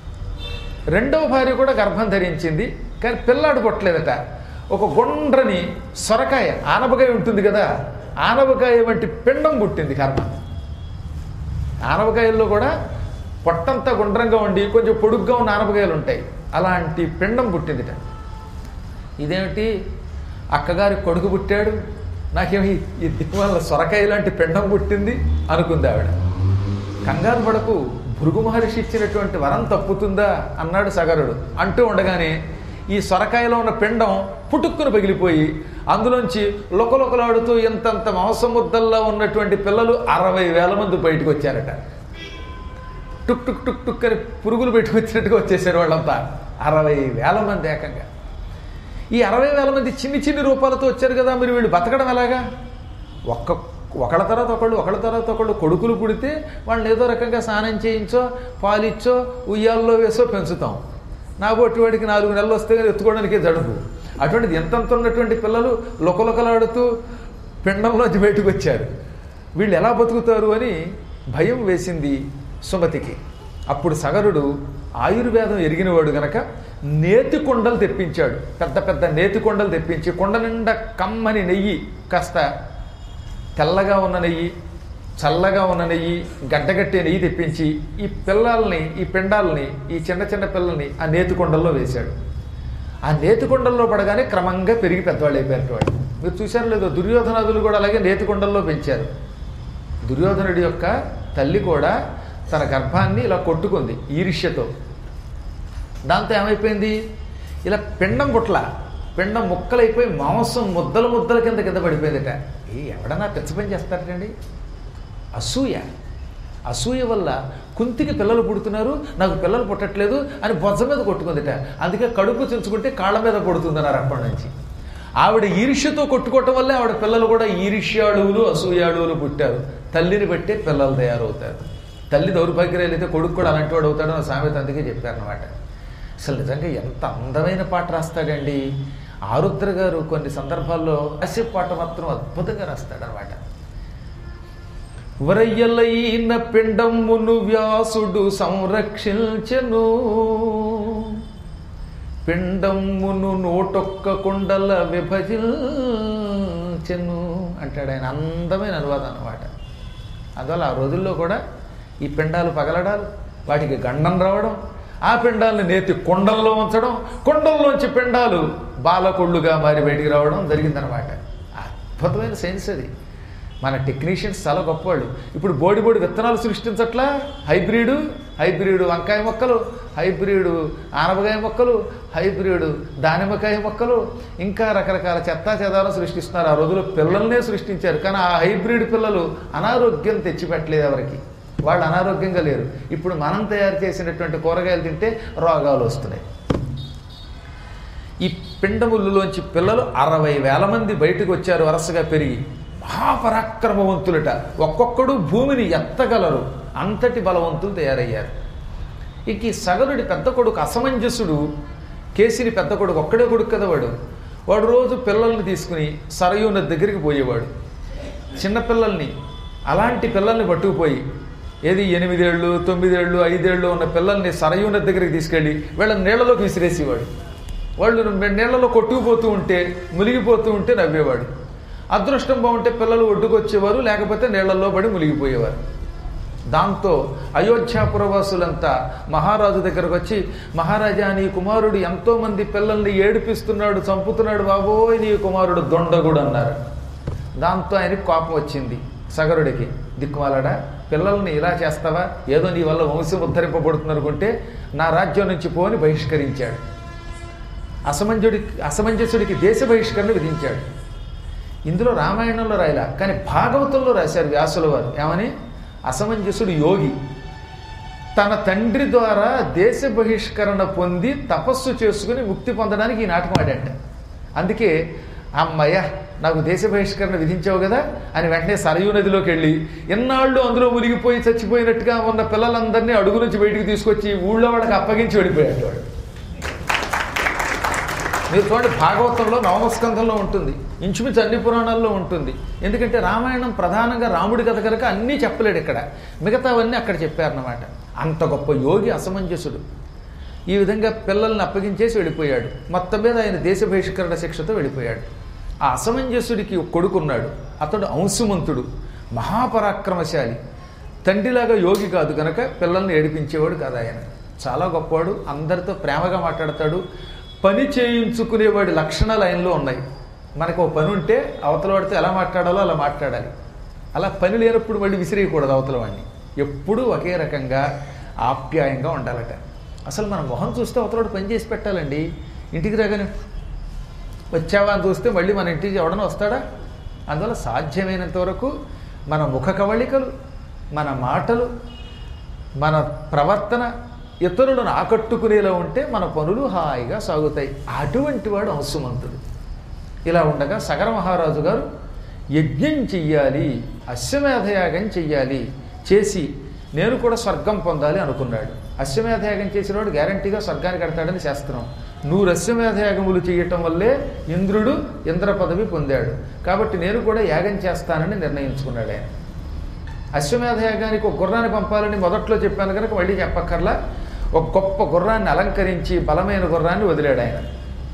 రెండవ భార్య కూడా గర్భం ధరించింది కానీ పిల్లాడు పుట్టలేదట ఒక గుండ్రని సొరకాయ ఆనపకాయ ఉంటుంది కదా ఆనపకాయ వంటి పిండం పుట్టింది కర్మ ఆనపకాయల్లో కూడా పొట్టంతా గుండ్రంగా ఉండి కొంచెం పొడుగ్గా ఉన్న ఆనపకాయలు ఉంటాయి అలాంటి పిండం పుట్టిందిట ఇదేమిటి అక్కగారి కొడుకు పుట్టాడు నాకేమి ఈ దిక్కువల్ల సొరకాయ లాంటి పిండం పుట్టింది అనుకుంది ఆవిడ కంగారు పడకు భృగు మహర్షి ఇచ్చినటువంటి వరం తప్పుతుందా అన్నాడు సగరుడు అంటూ ఉండగానే ఈ సొరకాయలో ఉన్న పిండం పుటుక్కును పగిలిపోయి అందులోంచి లొకలొకలాడుతూ ఇంతంత మాంసముద్దల్లా ఉన్నటువంటి పిల్లలు అరవై వేల మంది బయటకు వచ్చారట టుక్ టుక్ టుక్ టుక్ అని పురుగులు పెట్టుకొచ్చినట్టుగా వచ్చేసారు వాళ్ళంతా అరవై వేల మంది ఏకంగా ఈ అరవై వేల మంది చిన్ని చిన్ని రూపాలతో వచ్చారు కదా మీరు వీళ్ళు బతకడం ఎలాగా ఒక్క ఒకళ్ళ తర్వాత ఒకళ్ళు ఒకళ్ళ తర్వాత ఒకళ్ళు కొడుకులు పుడితే వాళ్ళని ఏదో రకంగా స్నానం చేయించో పాలిచ్చో ఉయ్యాల్లో వేసో పెంచుతాం నా బొట్టి వాడికి నాలుగు నెలలు వస్తే కానీ ఎత్తుకోవడానికి జడుపు అటువంటిది ఎంతంత ఉన్నటువంటి పిల్లలు లొకలొకలాడుతూ పిండంలోంచి బయటకు వచ్చారు వీళ్ళు ఎలా బతుకుతారు అని భయం వేసింది సుమతికి అప్పుడు సగరుడు ఆయుర్వేదం ఎరిగినవాడు గనక నేతి కొండలు తెప్పించాడు పెద్ద పెద్ద నేతి కొండలు తెప్పించి కొండ నిండా కమ్మని నెయ్యి కాస్త తెల్లగా ఉన్న నెయ్యి చల్లగా ఉన్న నెయ్యి గడ్డగట్టే నెయ్యి తెప్పించి ఈ పిల్లల్ని ఈ పిండాలని ఈ చిన్న చిన్న పిల్లల్ని ఆ నేతి కొండల్లో వేశాడు ఆ నేతి కొండల్లో పడగానే క్రమంగా పెరిగి పెద్దవాళ్ళు అయిపోయారు వాళ్ళు మీరు చూశారు లేదో దుర్యోధనాదులు కూడా అలాగే నేతి కొండల్లో పెంచారు దుర్యోధనుడి యొక్క తల్లి కూడా తన గర్భాన్ని ఇలా కొట్టుకుంది ఈర్ష్యతో దాంతో ఏమైపోయింది ఇలా పిండం పుట్ల పిండం ముక్కలైపోయి మాంసం ముద్దల ముద్దల కింద కింద పడిపోయిందట ఏ ఎవడన్నా పిచ్చ పని చేస్తారటండి అసూయ అసూయ వల్ల కుంతికి పిల్లలు పుడుతున్నారు నాకు పిల్లలు పుట్టట్లేదు అని బొజ్జ మీద కొట్టుకుందిట అందుకే కడుపు చించుకుంటే కాళ్ళ మీద పడుతుందన్నారు అప్పటి నుంచి ఆవిడ ఈర్ష్యతో కొట్టుకోవటం వల్లే ఆవిడ పిల్లలు కూడా ఈర్ష్యాడువులు అసూయాడువులు పుట్టారు తల్లిని బట్టే పిల్లలు తయారవుతారు తల్లి దౌర్భాగ్యాలు అయితే కొడుకు కూడా అలాంటి వాడు అవుతాడో సామెత అందుకే చెప్పారనమాట అసలు నిజంగా ఎంత అందమైన పాట రాస్తాడండి ఆరుద్ర గారు కొన్ని సందర్భాల్లో హాస్య పాట మాత్రం అద్భుతంగా రాస్తాడనమాట వరయ్యలైన పిండమ్మును వ్యాసుడు సంరక్షించెను పిండమ్మును నూటొక్క కుండల విభజించెను అంటాడు ఆయన అందమైన అనువాదం అనమాట అందువల్ల ఆ రోజుల్లో కూడా ఈ పిండాలు పగలడాలు వాటికి గండం రావడం ఆ పిండాలను నేతి కుండల్లో ఉంచడం కుండల్లోంచి పిండాలు బాలకొళ్ళుగా మారి బయటికి రావడం జరిగిందనమాట అద్భుతమైన సైన్స్ అది మన టెక్నీషియన్స్ చాలా గొప్పవాళ్ళు ఇప్పుడు బోడి బోడి విత్తనాలు సృష్టించట్లా హైబ్రిడ్ హైబ్రిడ్ వంకాయ మొక్కలు హైబ్రిడ్ ఆనపకాయ మొక్కలు హైబ్రిడ్ దానిమ్మకాయ మొక్కలు ఇంకా రకరకాల చెత్తా చెదాలను సృష్టిస్తున్నారు ఆ రోజుల్లో పిల్లల్నే సృష్టించారు కానీ ఆ హైబ్రిడ్ పిల్లలు అనారోగ్యం తెచ్చిపెట్టలేదు ఎవరికి వాళ్ళు అనారోగ్యంగా లేరు ఇప్పుడు మనం తయారు చేసినటువంటి కూరగాయలు తింటే రోగాలు వస్తున్నాయి ఈ పిండముల్లోంచి పిల్లలు అరవై వేల మంది బయటకు వచ్చారు వరుసగా పెరిగి మహాపరాక్రమవంతులట ఒక్కొక్కడు భూమిని ఎత్తగలరు అంతటి బలవంతులు తయారయ్యారు ఇక ఈ సగరుడి పెద్ద కొడుకు అసమంజసుడు కేసిని పెద్ద కొడుకు ఒక్కడే కొడుకు కదా వాడు వాడు రోజు పిల్లల్ని తీసుకుని సరయూ నది దగ్గరికి పోయేవాడు చిన్నపిల్లల్ని అలాంటి పిల్లల్ని పట్టుకుపోయి ఏది ఎనిమిదేళ్ళు తొమ్మిదేళ్ళు ఐదేళ్ళు ఉన్న పిల్లల్ని సరయూ నది దగ్గరికి తీసుకెళ్ళి వీళ్ళని నీళ్లలోకి విసిరేసేవాడు వాళ్ళు నీళ్లలో కొట్టుకుపోతూ ఉంటే మునిగిపోతూ ఉంటే నవ్వేవాడు అదృష్టం బాగుంటే పిల్లలు ఒడ్డుకొచ్చేవారు లేకపోతే నీళ్లలో పడి మునిగిపోయేవారు దాంతో అయోధ్యాపురవాసులంతా మహారాజు దగ్గరకు వచ్చి మహారాజా నీ కుమారుడు ఎంతో మంది పిల్లల్ని ఏడిపిస్తున్నాడు చంపుతున్నాడు బాబోయ్ నీ కుమారుడు దొండగుడు అన్నారు దాంతో ఆయనకి కోపం వచ్చింది సగరుడికి దిక్కుమాలడా పిల్లల్ని ఇలా చేస్తావా ఏదో నీ వల్ల వంశం ఉద్ధరింపబడుతుంది అనుకుంటే నా రాజ్యం నుంచి పోని బహిష్కరించాడు అసమంజుడి అసమంజసుడికి దేశ బహిష్కరణ విధించాడు ఇందులో రామాయణంలో రాయలా కానీ భాగవతంలో రాశారు వ్యాసుల వారు ఏమని అసమంజసుడు యోగి తన తండ్రి ద్వారా దేశ బహిష్కరణ పొంది తపస్సు చేసుకుని ముక్తి పొందడానికి ఈ నాటకం ఆడాట అందుకే అమ్మయ్య నాకు దేశ బహిష్కరణ విధించావు కదా అని వెంటనే సరయూ నదిలోకి వెళ్ళి ఎన్నాళ్ళు అందులో మునిగిపోయి చచ్చిపోయినట్టుగా ఉన్న పిల్లలందరినీ అడుగు నుంచి బయటికి తీసుకొచ్చి ఊళ్ళో వాళ్ళకి అప్పగించి వెళ్ళిపోయాడు వాడు మీరు చూడండి భాగవతంలో నవమస్కంధంలో ఉంటుంది ఇంచుమించు అన్ని పురాణాల్లో ఉంటుంది ఎందుకంటే రామాయణం ప్రధానంగా రాముడి కథ కనుక అన్నీ చెప్పలేడు ఇక్కడ మిగతావన్నీ అక్కడ చెప్పారన్నమాట అంత గొప్ప యోగి అసమంజసుడు ఈ విధంగా పిల్లల్ని అప్పగించేసి వెళ్ళిపోయాడు మొత్తం మీద ఆయన దేశ బహిష్కరణ శిక్షతో వెళ్ళిపోయాడు ఆ అసమంజసుడికి ఒక కొడుకున్నాడు అతడు అంశుమంతుడు మహాపరాక్రమశాలి తండ్రిలాగా యోగి కాదు కనుక పిల్లల్ని ఏడిపించేవాడు కాదు ఆయన చాలా గొప్పవాడు అందరితో ప్రేమగా మాట్లాడతాడు పని చేయించుకునేవాడి లక్షణాలు ఆయనలో ఉన్నాయి మనకు ఒక పని ఉంటే అవతల వాడితో ఎలా మాట్లాడాలో అలా మాట్లాడాలి అలా పని లేనప్పుడు మళ్ళీ విసిరేయకూడదు అవతల వాడిని ఎప్పుడూ ఒకే రకంగా ఆప్యాయంగా ఉండాలట అసలు మన మొహం చూస్తే అవతలవాడు పని చేసి పెట్టాలండి ఇంటికి రాగానే వచ్చావా అని చూస్తే మళ్ళీ మన ఇంటికి ఎవడన్నా వస్తాడా అందువల్ల సాధ్యమైనంత వరకు మన ముఖ కవళికలు మన మాటలు మన ప్రవర్తన ఇతరులను ఆకట్టుకునేలా ఉంటే మన పనులు హాయిగా సాగుతాయి అటువంటి వాడు అంశుమంతుడు ఇలా ఉండగా సగర మహారాజు గారు యజ్ఞం చెయ్యాలి అశ్వమేధయాగం చెయ్యాలి చేసి నేను కూడా స్వర్గం పొందాలి అనుకున్నాడు అశ్వమేధయాగం చేసినవాడు గ్యారంటీగా స్వర్గానికి కడతాడని శాస్త్రం నూరు అశ్వమేధయాగములు చేయటం వల్లే ఇంద్రుడు ఇంద్ర పదవి పొందాడు కాబట్టి నేను కూడా యాగం చేస్తానని నిర్ణయించుకున్నాడు ఆయన అశ్వమేధ యాగానికి ఒక గుర్రాన్ని పంపాలని మొదట్లో చెప్పాను కనుక మళ్ళీ చెప్పక్కర్లా ఒక గొప్ప గుర్రాన్ని అలంకరించి బలమైన గుర్రాన్ని వదిలాడు ఆయన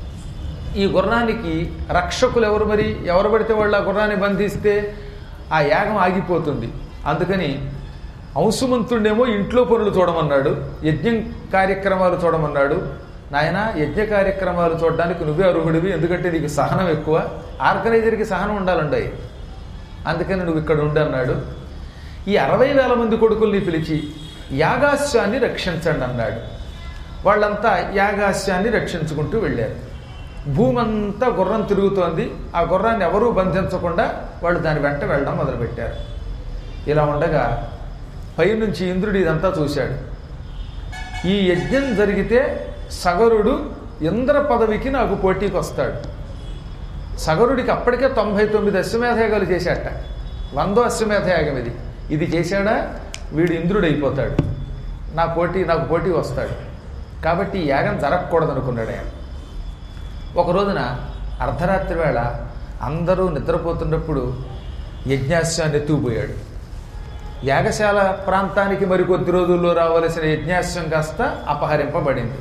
ఈ గుర్రానికి రక్షకులు ఎవరు మరి ఎవరు పడితే వాళ్ళు ఆ గుర్రాన్ని బంధిస్తే ఆ యాగం ఆగిపోతుంది అందుకని అంశుమంతుడేమో ఇంట్లో పనులు చూడమన్నాడు యజ్ఞం కార్యక్రమాలు చూడమన్నాడు నాయన యజ్ఞ కార్యక్రమాలు చూడడానికి నువ్వే అర్హుడివి ఎందుకంటే నీకు సహనం ఎక్కువ ఆర్గనైజర్కి సహనం ఉండాలండి అందుకని నువ్వు ఇక్కడ ఉండు అన్నాడు ఈ అరవై వేల మంది కొడుకుల్ని పిలిచి యాగాస్యాన్ని రక్షించండి అన్నాడు వాళ్ళంతా యాగాస్యాన్ని రక్షించుకుంటూ వెళ్ళారు భూమంతా గుర్రం తిరుగుతోంది ఆ గుర్రాన్ని ఎవరూ బంధించకుండా వాళ్ళు దాని వెంట వెళ్ళడం మొదలుపెట్టారు ఇలా ఉండగా పైనుంచి ఇంద్రుడు ఇదంతా చూశాడు ఈ యజ్ఞం జరిగితే సగరుడు ఇంద్ర పదవికి నాకు పోటీకి వస్తాడు సగరుడికి అప్పటికే తొంభై తొమ్మిది అశ్వమేధయాగాలు చేశాట వందో అశ్వమేధయాగం ఇది ఇది చేశాడా వీడు ఇంద్రుడు అయిపోతాడు నా పోటీ నాకు పోటీ వస్తాడు కాబట్టి ఈ యాగం జరగకూడదు అనుకున్నాడు ఆయన ఒక రోజున అర్ధరాత్రి వేళ అందరూ నిద్రపోతున్నప్పుడు యజ్ఞాశ్వాన్ని ఎత్తుకుపోయాడు యాగశాల ప్రాంతానికి మరికొద్ది రోజుల్లో రావలసిన యజ్ఞాశ్వం కాస్త అపహరింపబడింది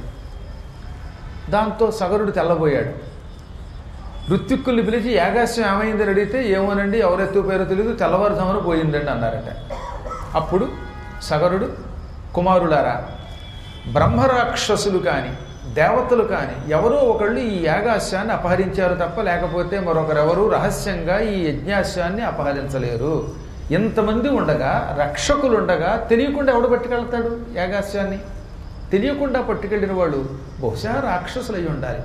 దాంతో సగరుడు తెల్లబోయాడు ఋత్విక్కుల్ని పిలిచి యాగాశ్వం ఏమైందని అడిగితే ఏమోనండి ఎవరెత్తు పేరో తెలియదు తెల్లవారుజామున పోయిందండి అన్నారట అప్పుడు సగరుడు కుమారులారా బ్రహ్మరాక్షసులు కానీ దేవతలు కానీ ఎవరో ఒకళ్ళు ఈ యాగాశ్యాన్ని అపహరించారు తప్ప లేకపోతే మరొకరెవరు రహస్యంగా ఈ యజ్ఞాశ్యాన్ని అపహరించలేరు ఇంతమంది ఉండగా రక్షకులు ఉండగా తెలియకుండా ఎవడు పట్టుకెళ్తాడు యాగాశ్యాన్ని తెలియకుండా పట్టుకెళ్ళిన వాడు బహుశా రాక్షసులై ఉండాలి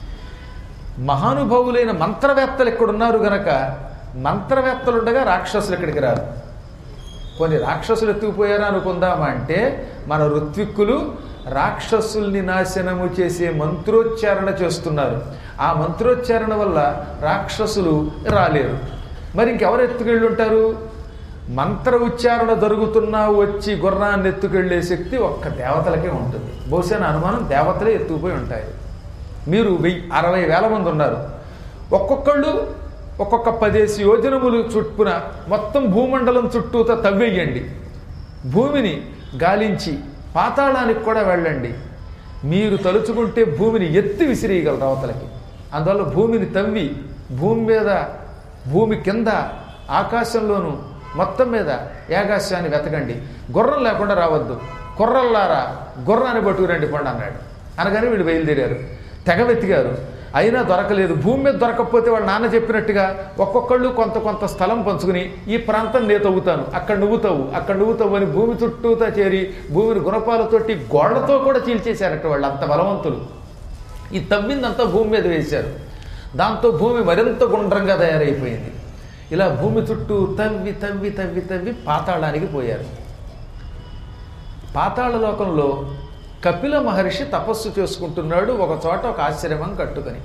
మహానుభావులైన మంత్రవేత్తలు ఎక్కడున్నారు గనక మంత్రవేత్తలు ఉండగా రాక్షసులు ఇక్కడికి రారు కొన్ని రాక్షసులు ఎత్తుకుపోయారా అనుకుందామా అంటే మన ఋత్విక్కులు రాక్షసుల్ని నాశనము చేసే మంత్రోచ్చారణ చేస్తున్నారు ఆ మంత్రోచ్చారణ వల్ల రాక్షసులు రాలేరు మరి ఇంకెవరు ఎత్తుకెళ్ళి ఉంటారు మంత్ర ఉచ్చారణ జరుగుతున్నా వచ్చి గుర్రాన్ని ఎత్తుకెళ్లే శక్తి ఒక్క దేవతలకే ఉంటుంది బహుశా నా అనుమానం దేవతలే ఎత్తుకుపోయి ఉంటాయి మీరు వెయ్యి అరవై వేల మంది ఉన్నారు ఒక్కొక్కళ్ళు ఒక్కొక్క పదేసి యోజనములు చుట్టున మొత్తం భూమండలం చుట్టూత తవ్వేయండి భూమిని గాలించి పాతాళానికి కూడా వెళ్ళండి మీరు తలుచుకుంటే భూమిని ఎత్తి విసిరేయగలరు అవతలకి అందువల్ల భూమిని తవ్వి భూమి మీద భూమి కింద ఆకాశంలోను మొత్తం మీద ఏకాశాన్ని వెతకండి గుర్రం లేకుండా రావద్దు కుర్రల్లారా గుర్రాన్ని పట్టుకురండి పండు అన్నాడు అనగానే వీళ్ళు బయలుదేరారు తెగ వెతికారు అయినా దొరకలేదు భూమి మీద దొరకకపోతే వాళ్ళ నాన్న చెప్పినట్టుగా ఒక్కొక్కళ్ళు కొంత కొంత స్థలం పంచుకుని ఈ ప్రాంతం నేను తవ్వుతాను అక్కడ నువ్వు తవ్వు అక్కడ నువ్వు తవ్వు అని భూమి చుట్టూతా చేరి భూమిని గుణపాలతోటి గోళ్లతో కూడా చీల్చేశారట వాళ్ళు అంత బలవంతులు ఈ తవ్విందంతా భూమి మీద వేశారు దాంతో భూమి మరింత గుండ్రంగా తయారైపోయింది ఇలా భూమి చుట్టూ తవ్వి తవ్వి తవ్వి తవ్వి పాతాళానికి పోయారు పాతాళ లోకంలో కపిల మహర్షి తపస్సు చేసుకుంటున్నాడు ఒక చోట ఒక ఆశ్రమం కట్టుకొని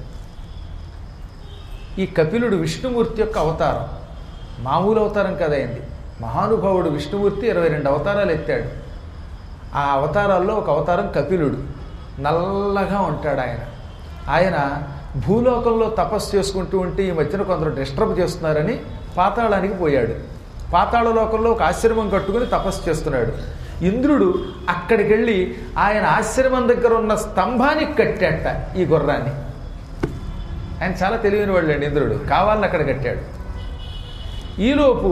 ఈ కపిలుడు విష్ణుమూర్తి యొక్క అవతారం మామూలు అవతారం కదైంది మహానుభావుడు విష్ణుమూర్తి ఇరవై రెండు అవతారాలు ఎత్తాడు ఆ అవతారాల్లో ఒక అవతారం కపిలుడు నల్లగా ఉంటాడు ఆయన ఆయన భూలోకంలో తపస్సు చేసుకుంటూ ఉంటే ఈ మధ్యన కొందరు డిస్టర్బ్ చేస్తున్నారని పాతాళానికి పోయాడు పాతాళ లోకంలో ఒక ఆశ్రమం కట్టుకుని తపస్సు చేస్తున్నాడు ఇంద్రుడు అక్కడికి వెళ్ళి ఆయన ఆశ్రమం దగ్గర ఉన్న స్తంభానికి కట్టాట ఈ గుర్రాన్ని ఆయన చాలా తెలివైన వాళ్ళండి ఇంద్రుడు కావాలని అక్కడ కట్టాడు ఈలోపు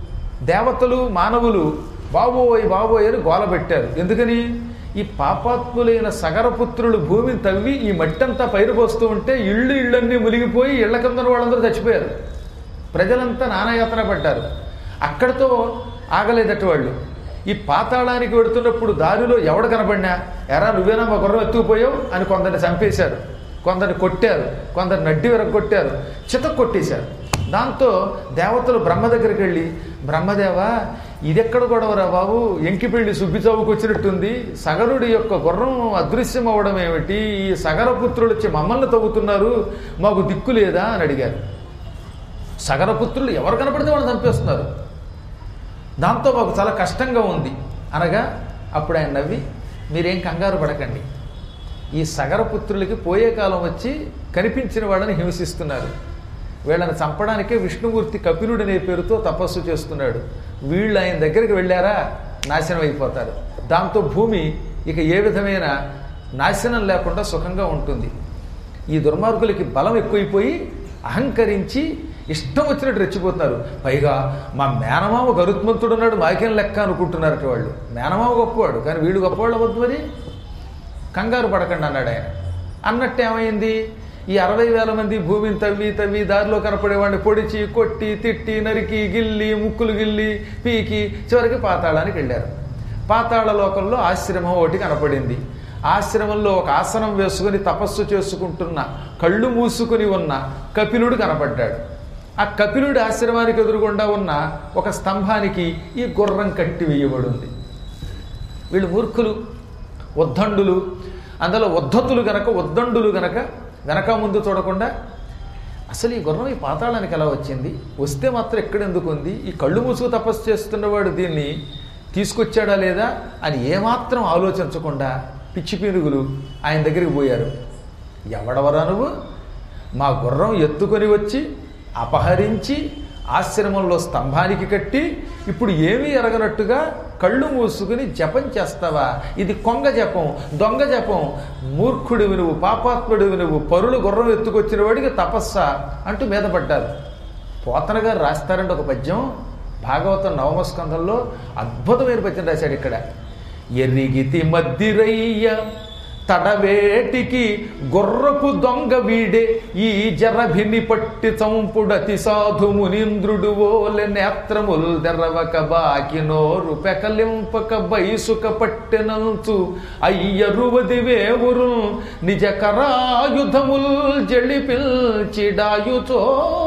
దేవతలు మానవులు బాబోయ్ బాబోయ్ అని గోల పెట్టారు ఎందుకని ఈ పాపాత్ములైన సగరపుత్రులు భూమిని తవ్వి ఈ మట్టంతా పైరు పోస్తూ ఉంటే ఇళ్ళు ఇళ్ళన్నీ మునిగిపోయి ఇళ్ల కింద వాళ్ళందరూ చచ్చిపోయారు ప్రజలంతా నానాయాతన పడ్డారు అక్కడితో ఆగలేదట వాళ్ళు ఈ పాతాళానికి వెడుతున్నప్పుడు దారిలో ఎవడు కనపడినా ఎరా నువ్వేనా మా గుర్రం ఎత్తుకుపోయావు అని కొందరిని చంపేశారు కొందరిని కొట్టారు కొందరు నడ్డి వెరగ కొట్టారు చితక్ కొట్టేశారు దాంతో దేవతలు బ్రహ్మ దగ్గరికి వెళ్ళి బ్రహ్మదేవ ఇదెక్కడ గొడవరా బాబు ఎంకిపెళ్లి సుబ్బి చౌకు వచ్చినట్టుంది సగరుడి యొక్క గుర్రం అదృశ్యం అవ్వడం ఏమిటి ఈ సగరపుత్రులు వచ్చి మమ్మల్ని తవ్వుతున్నారు మాకు దిక్కు లేదా అని అడిగారు సగరపుత్రులు ఎవరు కనపడితే వాళ్ళు చంపేస్తున్నారు దాంతో మాకు చాలా కష్టంగా ఉంది అనగా అప్పుడు ఆయన నవ్వి మీరేం కంగారు పడకండి ఈ సగరపుత్రులకి పోయే కాలం వచ్చి కనిపించిన వాళ్ళని హింసిస్తున్నారు వీళ్ళని చంపడానికే విష్ణుమూర్తి కపిలుడు అనే పేరుతో తపస్సు చేస్తున్నాడు వీళ్ళు ఆయన దగ్గరికి వెళ్ళారా నాశనం అయిపోతారు దాంతో భూమి ఇక ఏ విధమైన నాశనం లేకుండా సుఖంగా ఉంటుంది ఈ దుర్మార్గులకి బలం ఎక్కువైపోయి అహంకరించి ఇష్టం వచ్చినట్టు రెచ్చిపోతున్నారు పైగా మా మేనమామ గరుత్మంతుడు ఉన్నాడు మాకేం లెక్క అనుకుంటున్నారట వాళ్ళు మేనమామ గొప్పవాడు కానీ వీడు గొప్పవాళ్ళు అవ్వద్దు మరి కంగారు పడకండి అన్నాడు ఆయన అన్నట్టు ఏమైంది ఈ అరవై వేల మంది భూమిని తవ్వి తవ్వి దారిలో కనపడేవాడిని పొడిచి కొట్టి తిట్టి నరికి గిల్లి ముక్కులు గిల్లి పీకి చివరికి పాతాళానికి వెళ్ళారు పాతాళ లోకంలో ఆశ్రమం ఒకటి కనపడింది ఆశ్రమంలో ఒక ఆసనం వేసుకుని తపస్సు చేసుకుంటున్న కళ్ళు మూసుకుని ఉన్న కపిలుడు కనపడ్డాడు ఆ కపిలుడి ఆశ్రమానికి ఎదురుగుండా ఉన్న ఒక స్తంభానికి ఈ గుర్రం కట్టి వేయబడింది వీళ్ళు మూర్ఖులు ఉద్దండులు అందులో ఉద్ధతులు గనక ఉద్దండులు గనక వెనక ముందు చూడకుండా అసలు ఈ గుర్రం ఈ పాతాళానికి ఎలా వచ్చింది వస్తే మాత్రం ఎక్కడెందుకు ఉంది ఈ కళ్ళు మూసుకు తపస్సు చేస్తున్నవాడు దీన్ని తీసుకొచ్చాడా లేదా అని ఏమాత్రం ఆలోచించకుండా పిచ్చి పీనుగులు ఆయన దగ్గరికి పోయారు ఎవడవరా నువ్వు మా గుర్రం ఎత్తుకొని వచ్చి అపహరించి ఆశ్రమంలో స్తంభానికి కట్టి ఇప్పుడు ఏమీ ఎరగనట్టుగా కళ్ళు మూసుకుని జపం చేస్తావా ఇది కొంగ జపం దొంగ జపం మూర్ఖుడివి నువ్వు పాపాత్ముడివి నువ్వు పరులు గుర్రం ఎత్తుకొచ్చిన వాడికి తపస్సా అంటూ మీద పడ్డారు పోతన గారు రాస్తారంటే ఒక పద్యం భాగవతం నవమ స్కంధంలో అద్భుతమైన పద్యం రాశాడు ఇక్కడ ఎరిగితి మద్దిరయ్య తడవేటికి గుర్రపు దొంగ వీడే ఈ జరభిని పట్టి చంపుడతి సాధు మునీంద్రుడు ఓలె నేత్రముల్ దెర్రవక బాకి నోరు పెకలింపక బైసుక పట్టెనంచు అయ్యరువది వేవురు నిజ కరాయుధముల్ జళిపిల్చిడాయుచో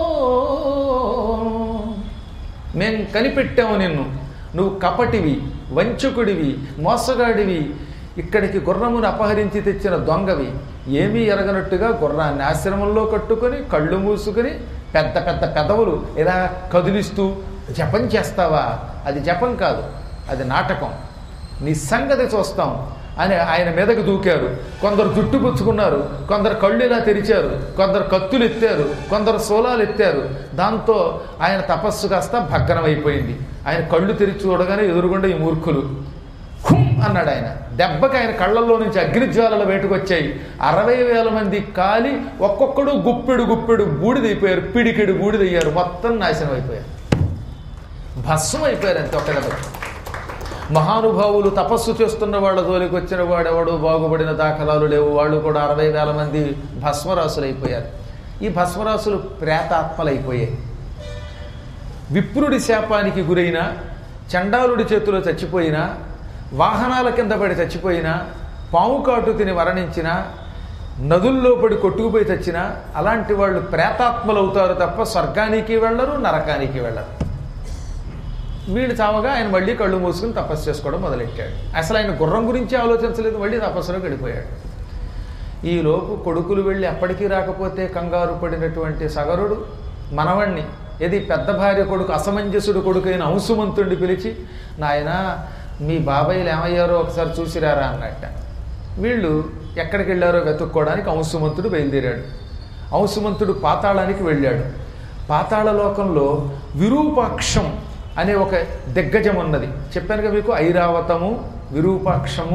మేం కనిపెట్టాము నిన్ను నువ్వు కపటివి వంచకుడివి మోసగాడివి ఇక్కడికి గుర్రమును అపహరించి తెచ్చిన దొంగవి ఏమీ ఎరగనట్టుగా గుర్రాన్ని ఆశ్రమంలో కట్టుకొని కళ్ళు మూసుకొని పెద్ద పెద్ద పెదవులు ఇలా కదిలిస్తూ జపం చేస్తావా అది జపం కాదు అది నాటకం నీ సంగతి చూస్తాం అని ఆయన మీదకి దూకారు కొందరు జుట్టు పుచ్చుకున్నారు కొందరు కళ్ళు ఇలా తెరిచారు కొందరు కత్తులు ఎత్తారు కొందరు సోలాలు ఎత్తారు దాంతో ఆయన తపస్సు కాస్త భగ్నమైపోయింది ఆయన కళ్ళు తెరిచి చూడగానే ఎదురుగుండా ఈ మూర్ఖులు ఖుమ్ అన్నాడు ఆయన దెబ్బకి ఆయన కళ్ళల్లో నుంచి అగ్నిజ్వాలలు బయటకు వచ్చాయి అరవై వేల మంది కాలి ఒక్కొక్కడు గుప్పెడు గుప్పెడు బూడిదైపోయారు పిడికిడు బూడిదయ్యారు మొత్తం నాశనం అయిపోయారు భస్మం అయిపోయారు అంతే ఒక్క దెబ్బకి మహానుభావులు తపస్సు చేస్తున్న వాళ్ళ జోలికి వచ్చిన వాడెవడు బాగుపడిన దాఖలాలు లేవు వాళ్ళు కూడా అరవై వేల మంది భస్మరాసులు అయిపోయారు ఈ భస్మరాసులు ప్రేతాత్మలైపోయాయి విప్రుడి శాపానికి గురైన చండాలుడి చేతిలో చచ్చిపోయినా వాహనాల కింద పడి చచ్చిపోయినా పాము కాటు తిని మరణించిన నదుల్లో పడి కొట్టుకుపోయి చచ్చినా అలాంటి వాళ్ళు ప్రేతాత్మలు అవుతారు తప్ప స్వర్గానికి వెళ్ళరు నరకానికి వెళ్ళరు వీళ్ళు చావగా ఆయన మళ్ళీ కళ్ళు మూసుకుని తపస్సు చేసుకోవడం మొదలెట్టాడు అసలు ఆయన గుర్రం గురించి ఆలోచించలేదు మళ్ళీ తపస్సులో గడిపోయాడు ఈలోపు కొడుకులు వెళ్ళి అప్పటికీ రాకపోతే కంగారు పడినటువంటి సగరుడు మనవణ్ణి ఏది పెద్ద భార్య కొడుకు అసమంజసుడు కొడుకైన అంశుమంతుడిని పిలిచి నాయనా మీ బాబాయిలు ఏమయ్యారో ఒకసారి చూసిరారా అన్నట్ట వీళ్ళు ఎక్కడికి వెళ్ళారో వెతుక్కోవడానికి అంశుమంతుడు బయలుదేరాడు అంశుమంతుడు పాతాళానికి వెళ్ళాడు పాతాళ లోకంలో విరూపాక్షం అనే ఒక దిగ్గజం ఉన్నది చెప్పానుగా మీకు ఐరావతము విరూపాక్షము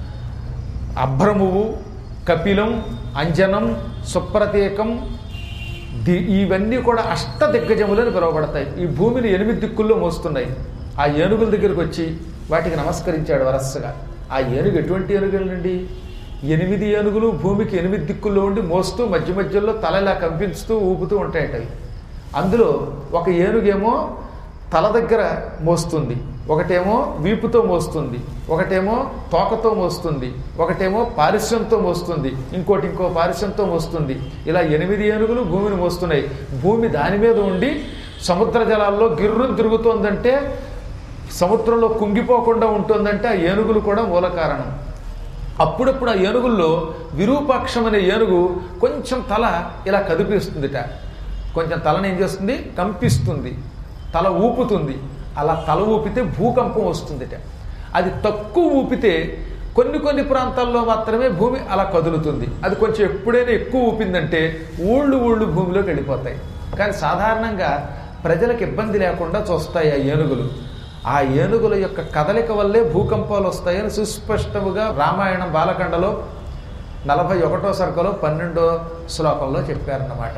అభ్రమువు కపిలం అంజనం సుప్రతీకం ది ఇవన్నీ కూడా అష్ట దిగ్గజములని పిలువబడతాయి ఈ భూమిని ఎనిమిది దిక్కుల్లో మోస్తున్నాయి ఆ ఏనుగుల దగ్గరికి వచ్చి వాటికి నమస్కరించాడు వరసగా ఆ ఏనుగు ఎటువంటి ఏనుగులండి ఎనిమిది ఏనుగులు భూమికి ఎనిమిది దిక్కుల్లో ఉండి మోస్తూ మధ్య మధ్యలో తల ఇలా కంపించుతూ ఊపుతూ ఉంటాయట అవి అందులో ఒక ఏనుగేమో తల దగ్గర మోస్తుంది ఒకటేమో వీపుతో మోస్తుంది ఒకటేమో తోకతో మోస్తుంది ఒకటేమో పారిశ్యంతో మోస్తుంది ఇంకోటి ఇంకో పారిశ్యంతో మోస్తుంది ఇలా ఎనిమిది ఏనుగులు భూమిని మోస్తున్నాయి భూమి దాని మీద ఉండి సముద్ర జలాల్లో గిర్రును తిరుగుతోందంటే సముద్రంలో కుంగిపోకుండా ఉంటుందంటే ఆ ఏనుగులు కూడా మూల కారణం అప్పుడప్పుడు ఆ ఏనుగుల్లో విరూపాక్షం అనే ఏనుగు కొంచెం తల ఇలా కదిపిస్తుందిట కొంచెం తలని ఏం చేస్తుంది కంపిస్తుంది తల ఊపుతుంది అలా తల ఊపితే భూకంపం వస్తుందిట అది తక్కువ ఊపితే కొన్ని కొన్ని ప్రాంతాల్లో మాత్రమే భూమి అలా కదులుతుంది అది కొంచెం ఎప్పుడైనా ఎక్కువ ఊపిందంటే ఊళ్ళు ఊళ్ళు భూమిలోకి వెళ్ళిపోతాయి కానీ సాధారణంగా ప్రజలకు ఇబ్బంది లేకుండా చూస్తాయి ఆ ఏనుగులు ఆ ఏనుగుల యొక్క కదలిక వల్లే భూకంపాలు వస్తాయని సుస్పష్టముగా రామాయణం బాలకండలో నలభై ఒకటో సర్కలో పన్నెండో శ్లోకంలో చెప్పారన్నమాట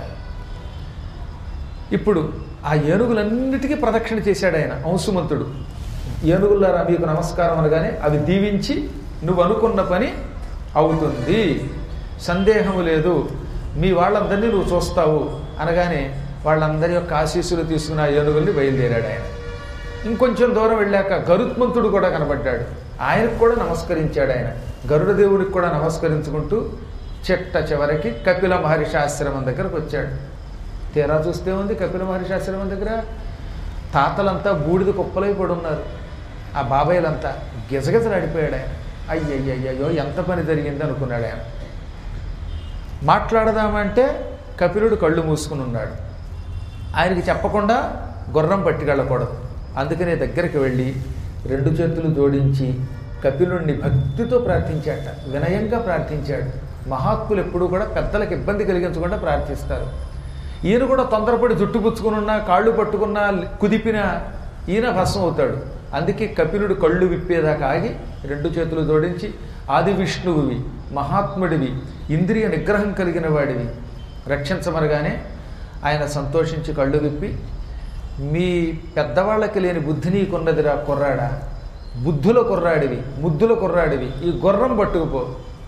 ఇప్పుడు ఆ ఏనుగులన్నిటికీ ప్రదక్షిణ చేశాడు ఆయన అంశుమంతుడు ఏనుగులారా మీకు నమస్కారం అనగానే అవి దీవించి నువ్వు అనుకున్న పని అవుతుంది సందేహము లేదు మీ వాళ్ళందరినీ నువ్వు చూస్తావు అనగానే వాళ్ళందరి యొక్క ఆశీస్సులు తీసుకున్న ఆ ఏనుగుల్ని బయలుదేరాడు ఆయన ఇంకొంచెం దూరం వెళ్ళాక గరుత్మంతుడు కూడా కనబడ్డాడు ఆయనకు కూడా నమస్కరించాడు ఆయన గరుడ దేవుడికి కూడా నమస్కరించుకుంటూ చెట్ట చివరికి కపిల మహర్షి ఆశ్రమం దగ్గరకు వచ్చాడు తీరా చూస్తే ఉంది కపిల మహర్షి ఆశ్రమం దగ్గర తాతలంతా బూడిద కుప్పలై పడి ఉన్నారు ఆ బాబాయిలంతా గిజగిజలాడిపోయాడు ఆయన అయ్యయ్యయ్యో ఎంత పని జరిగింది అనుకున్నాడు ఆయన మాట్లాడదామంటే కపిలుడు కళ్ళు మూసుకుని ఉన్నాడు ఆయనకి చెప్పకుండా గుర్రం పట్టుకెళ్ళకూడదు అందుకనే దగ్గరికి వెళ్ళి రెండు చేతులు జోడించి కపిలుణ్ణి భక్తితో ప్రార్థించాట వినయంగా ప్రార్థించాడు మహాత్ములు ఎప్పుడూ కూడా పెద్దలకు ఇబ్బంది కలిగించకుండా ప్రార్థిస్తారు ఈయన కూడా తొందరపడి జుట్టు పుచ్చుకున్నా కాళ్ళు పట్టుకున్నా కుదిపినా ఈయన భస్మం అవుతాడు అందుకే కపిలుడు కళ్ళు విప్పేదాకా ఆగి రెండు చేతులు జోడించి ఆది విష్ణువువి మహాత్ముడివి ఇంద్రియ నిగ్రహం కలిగిన వాడివి రక్షించమనగానే ఆయన సంతోషించి కళ్ళు విప్పి మీ పెద్దవాళ్ళకి లేని బుద్ధి నీకున్నదిరా కుర్రాడా బుద్ధుల కుర్రాడివి ముద్దుల కుర్రాడివి ఈ గుర్రం పట్టుకుపో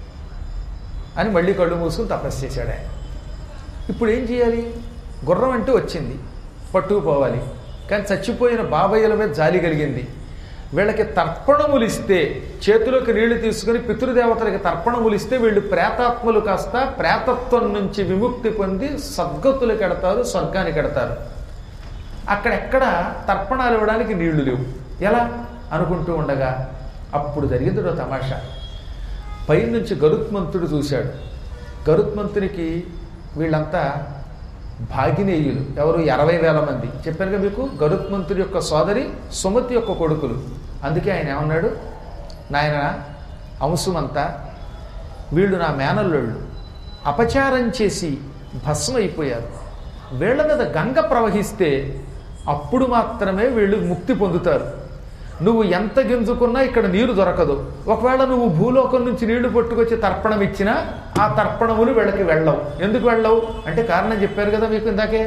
అని మళ్ళీ కళ్ళు మూసుకుని తపస్సు చేశాడు ఆయన ఇప్పుడు ఏం చేయాలి గుర్రం అంటే వచ్చింది పట్టుకుపోవాలి కానీ చచ్చిపోయిన బాబయ్యల మీద జాలి కలిగింది వీళ్ళకి తర్పణములు ఇస్తే చేతిలోకి నీళ్లు తీసుకుని పితృదేవతలకి తర్పణములు ఇస్తే వీళ్ళు ప్రేతాత్మలు కాస్త ప్రేతత్వం నుంచి విముక్తి పొంది సద్గతులకు ఎడతారు స్వర్గానికి ఎడతారు అక్కడెక్కడ తర్పణాలు ఇవ్వడానికి నీళ్లు లేవు ఎలా అనుకుంటూ ఉండగా అప్పుడు జరిగింది ఓ తమాషా పైనుంచి గరుత్మంతుడు చూశాడు గరుత్మంతునికి వీళ్ళంతా భాగినేయులు ఎవరు ఇరవై వేల మంది చెప్పానుగా మీకు గరుత్మంతుడి యొక్క సోదరి సుమతి యొక్క కొడుకులు అందుకే ఆయన ఏమన్నాడు నాయన అంశమంతా వీళ్ళు నా మేనల్లోళ్ళు అపచారం చేసి భస్మం అయిపోయారు వీళ్ళ మీద గంగ ప్రవహిస్తే అప్పుడు మాత్రమే వీళ్ళు ముక్తి పొందుతారు నువ్వు ఎంత గింజుకున్నా ఇక్కడ నీరు దొరకదు ఒకవేళ నువ్వు భూలోకం నుంచి నీళ్లు పట్టుకొచ్చి తర్పణం ఇచ్చినా ఆ తర్పణములు వీళ్ళకి వెళ్ళవు ఎందుకు వెళ్ళవు అంటే కారణం చెప్పారు కదా మీకు ఇందాకే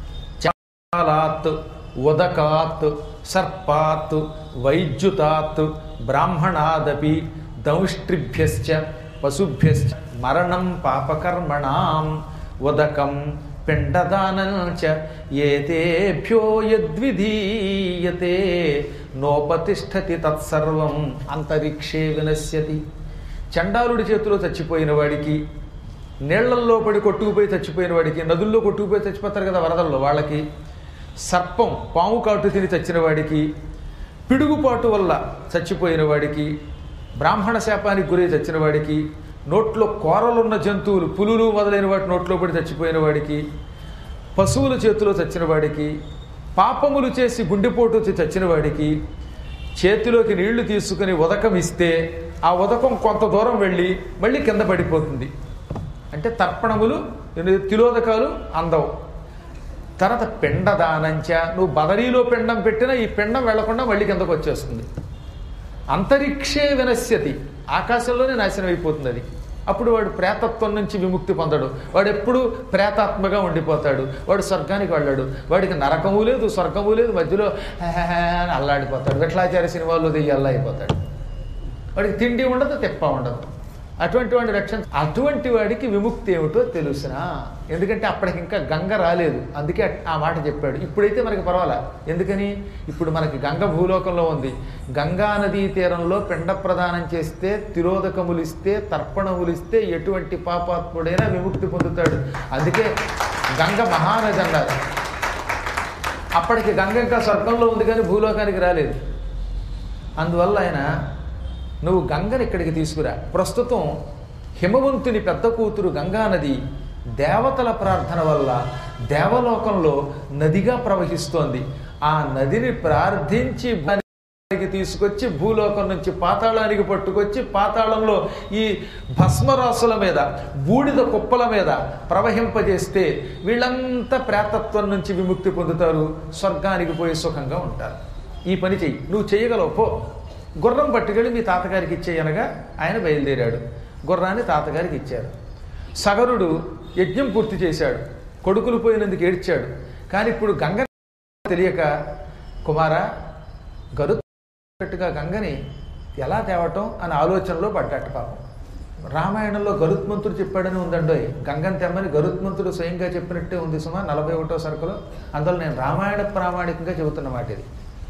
చాలాత్ ఉదకాత్ సర్పాత్ వైద్యుతాత్ బ్రాహ్మణాదపి దౌష్ట్రిభ్యశ్చ పశుభ్యశ్చ మరణం పాపకర్మణాం ఉదకం పిండదానం చ ఏతేభ్యో యద్విధీయతే నోపతిష్టతి తత్సర్వం అంతరిక్షే వినశ్యతి చండాలుడి చేతిలో చచ్చిపోయిన వాడికి నీళ్లల్లో పడి కొట్టుకుపోయి చచ్చిపోయిన వాడికి నదుల్లో కొట్టుకుపోయి చచ్చిపోతారు కదా వరదల్లో వాళ్ళకి సర్పం పాము కాటు తిని చచ్చిన వాడికి పిడుగుపాటు వల్ల చచ్చిపోయిన వాడికి బ్రాహ్మణ శాపానికి గురై చచ్చిన వాడికి నోట్లో కోరలున్న జంతువులు పులులు మొదలైన వాటి నోట్లో పడి చచ్చిపోయిన వాడికి పశువుల చేతిలో చచ్చిన వాడికి పాపములు చేసి గుండెపోటు వచ్చి చచ్చిన వాడికి చేతిలోకి నీళ్లు తీసుకుని ఉదకం ఇస్తే ఆ ఉదకం కొంత దూరం వెళ్ళి మళ్ళీ కింద పడిపోతుంది అంటే తర్పణములు తిలోదకాలు అందవు తర్వాత పిండదానంచ నువ్వు బదరీలో పిండం పెట్టినా ఈ పిండం వెళ్లకుండా మళ్ళీ కిందకు వచ్చేస్తుంది అంతరిక్షే వినశ్యతి ఆకాశంలోనే నాశనం అయిపోతుంది అది అప్పుడు వాడు ప్రేతత్వం నుంచి విముక్తి పొందడు వాడు ఎప్పుడు ప్రేతాత్మగా ఉండిపోతాడు వాడు స్వర్గానికి వెళ్ళాడు వాడికి నరకము లేదు స్వర్గము లేదు మధ్యలో హే అని అల్లాడిపోతాడు విఠలాచార్య సినిమాల్లో దెయ్యాల్లా అయిపోతాడు వాడికి తిండి ఉండదు తెప్ప ఉండదు అటువంటి వాడి రక్షణ అటువంటి వాడికి విముక్తి ఏమిటో తెలుసునా ఎందుకంటే అప్పటికి ఇంకా గంగ రాలేదు అందుకే ఆ మాట చెప్పాడు ఇప్పుడైతే మనకి పర్వాలా ఎందుకని ఇప్పుడు మనకి గంగ భూలోకంలో ఉంది గంగా నదీ తీరంలో పిండ ప్రదానం చేస్తే తిరోధకములిస్తే తర్పణములిస్తే ఎటువంటి పాపాత్ముడైనా విముక్తి పొందుతాడు అందుకే గంగ మహానది అన్నారు అప్పటికి గంగ ఇంకా స్వర్గంలో ఉంది కానీ భూలోకానికి రాలేదు అందువల్ల ఆయన నువ్వు గంగని ఇక్కడికి తీసుకురా ప్రస్తుతం హిమవంతుని పెద్ద కూతురు గంగానది దేవతల ప్రార్థన వల్ల దేవలోకంలో నదిగా ప్రవహిస్తోంది ఆ నదిని ప్రార్థించి భూలోకానికి తీసుకొచ్చి భూలోకం నుంచి పాతాళానికి పట్టుకొచ్చి పాతాళంలో ఈ భస్మరాసుల మీద బూడిద కుప్పల మీద ప్రవహింపజేస్తే వీళ్ళంతా ప్రేతత్వం నుంచి విముక్తి పొందుతారు స్వర్గానికి పోయి సుఖంగా ఉంటారు ఈ పని చెయ్యి నువ్వు చేయగలవు పో గుర్రం పట్టుకెళ్ళి మీ తాతగారికి ఇచ్చేయనగా ఆయన బయలుదేరాడు గుర్రాన్ని తాతగారికి ఇచ్చారు సగరుడు యజ్ఞం పూర్తి చేశాడు కొడుకులు పోయినందుకు ఏడ్చాడు కానీ ఇప్పుడు గంగ తెలియక కుమార గరుత్గా గంగని ఎలా తేవటం అని ఆలోచనలో పడ్డాట పాపం రామాయణంలో గరుత్మంతుడు చెప్పాడని ఉందండోయ్ గంగన్ తెమ్మని గరుత్మంతుడు స్వయంగా చెప్పినట్టే ఉంది సుమా నలభై ఒకటో సరుకులో అందులో నేను రామాయణ ప్రామాణికంగా చెబుతున్న మాట ఇది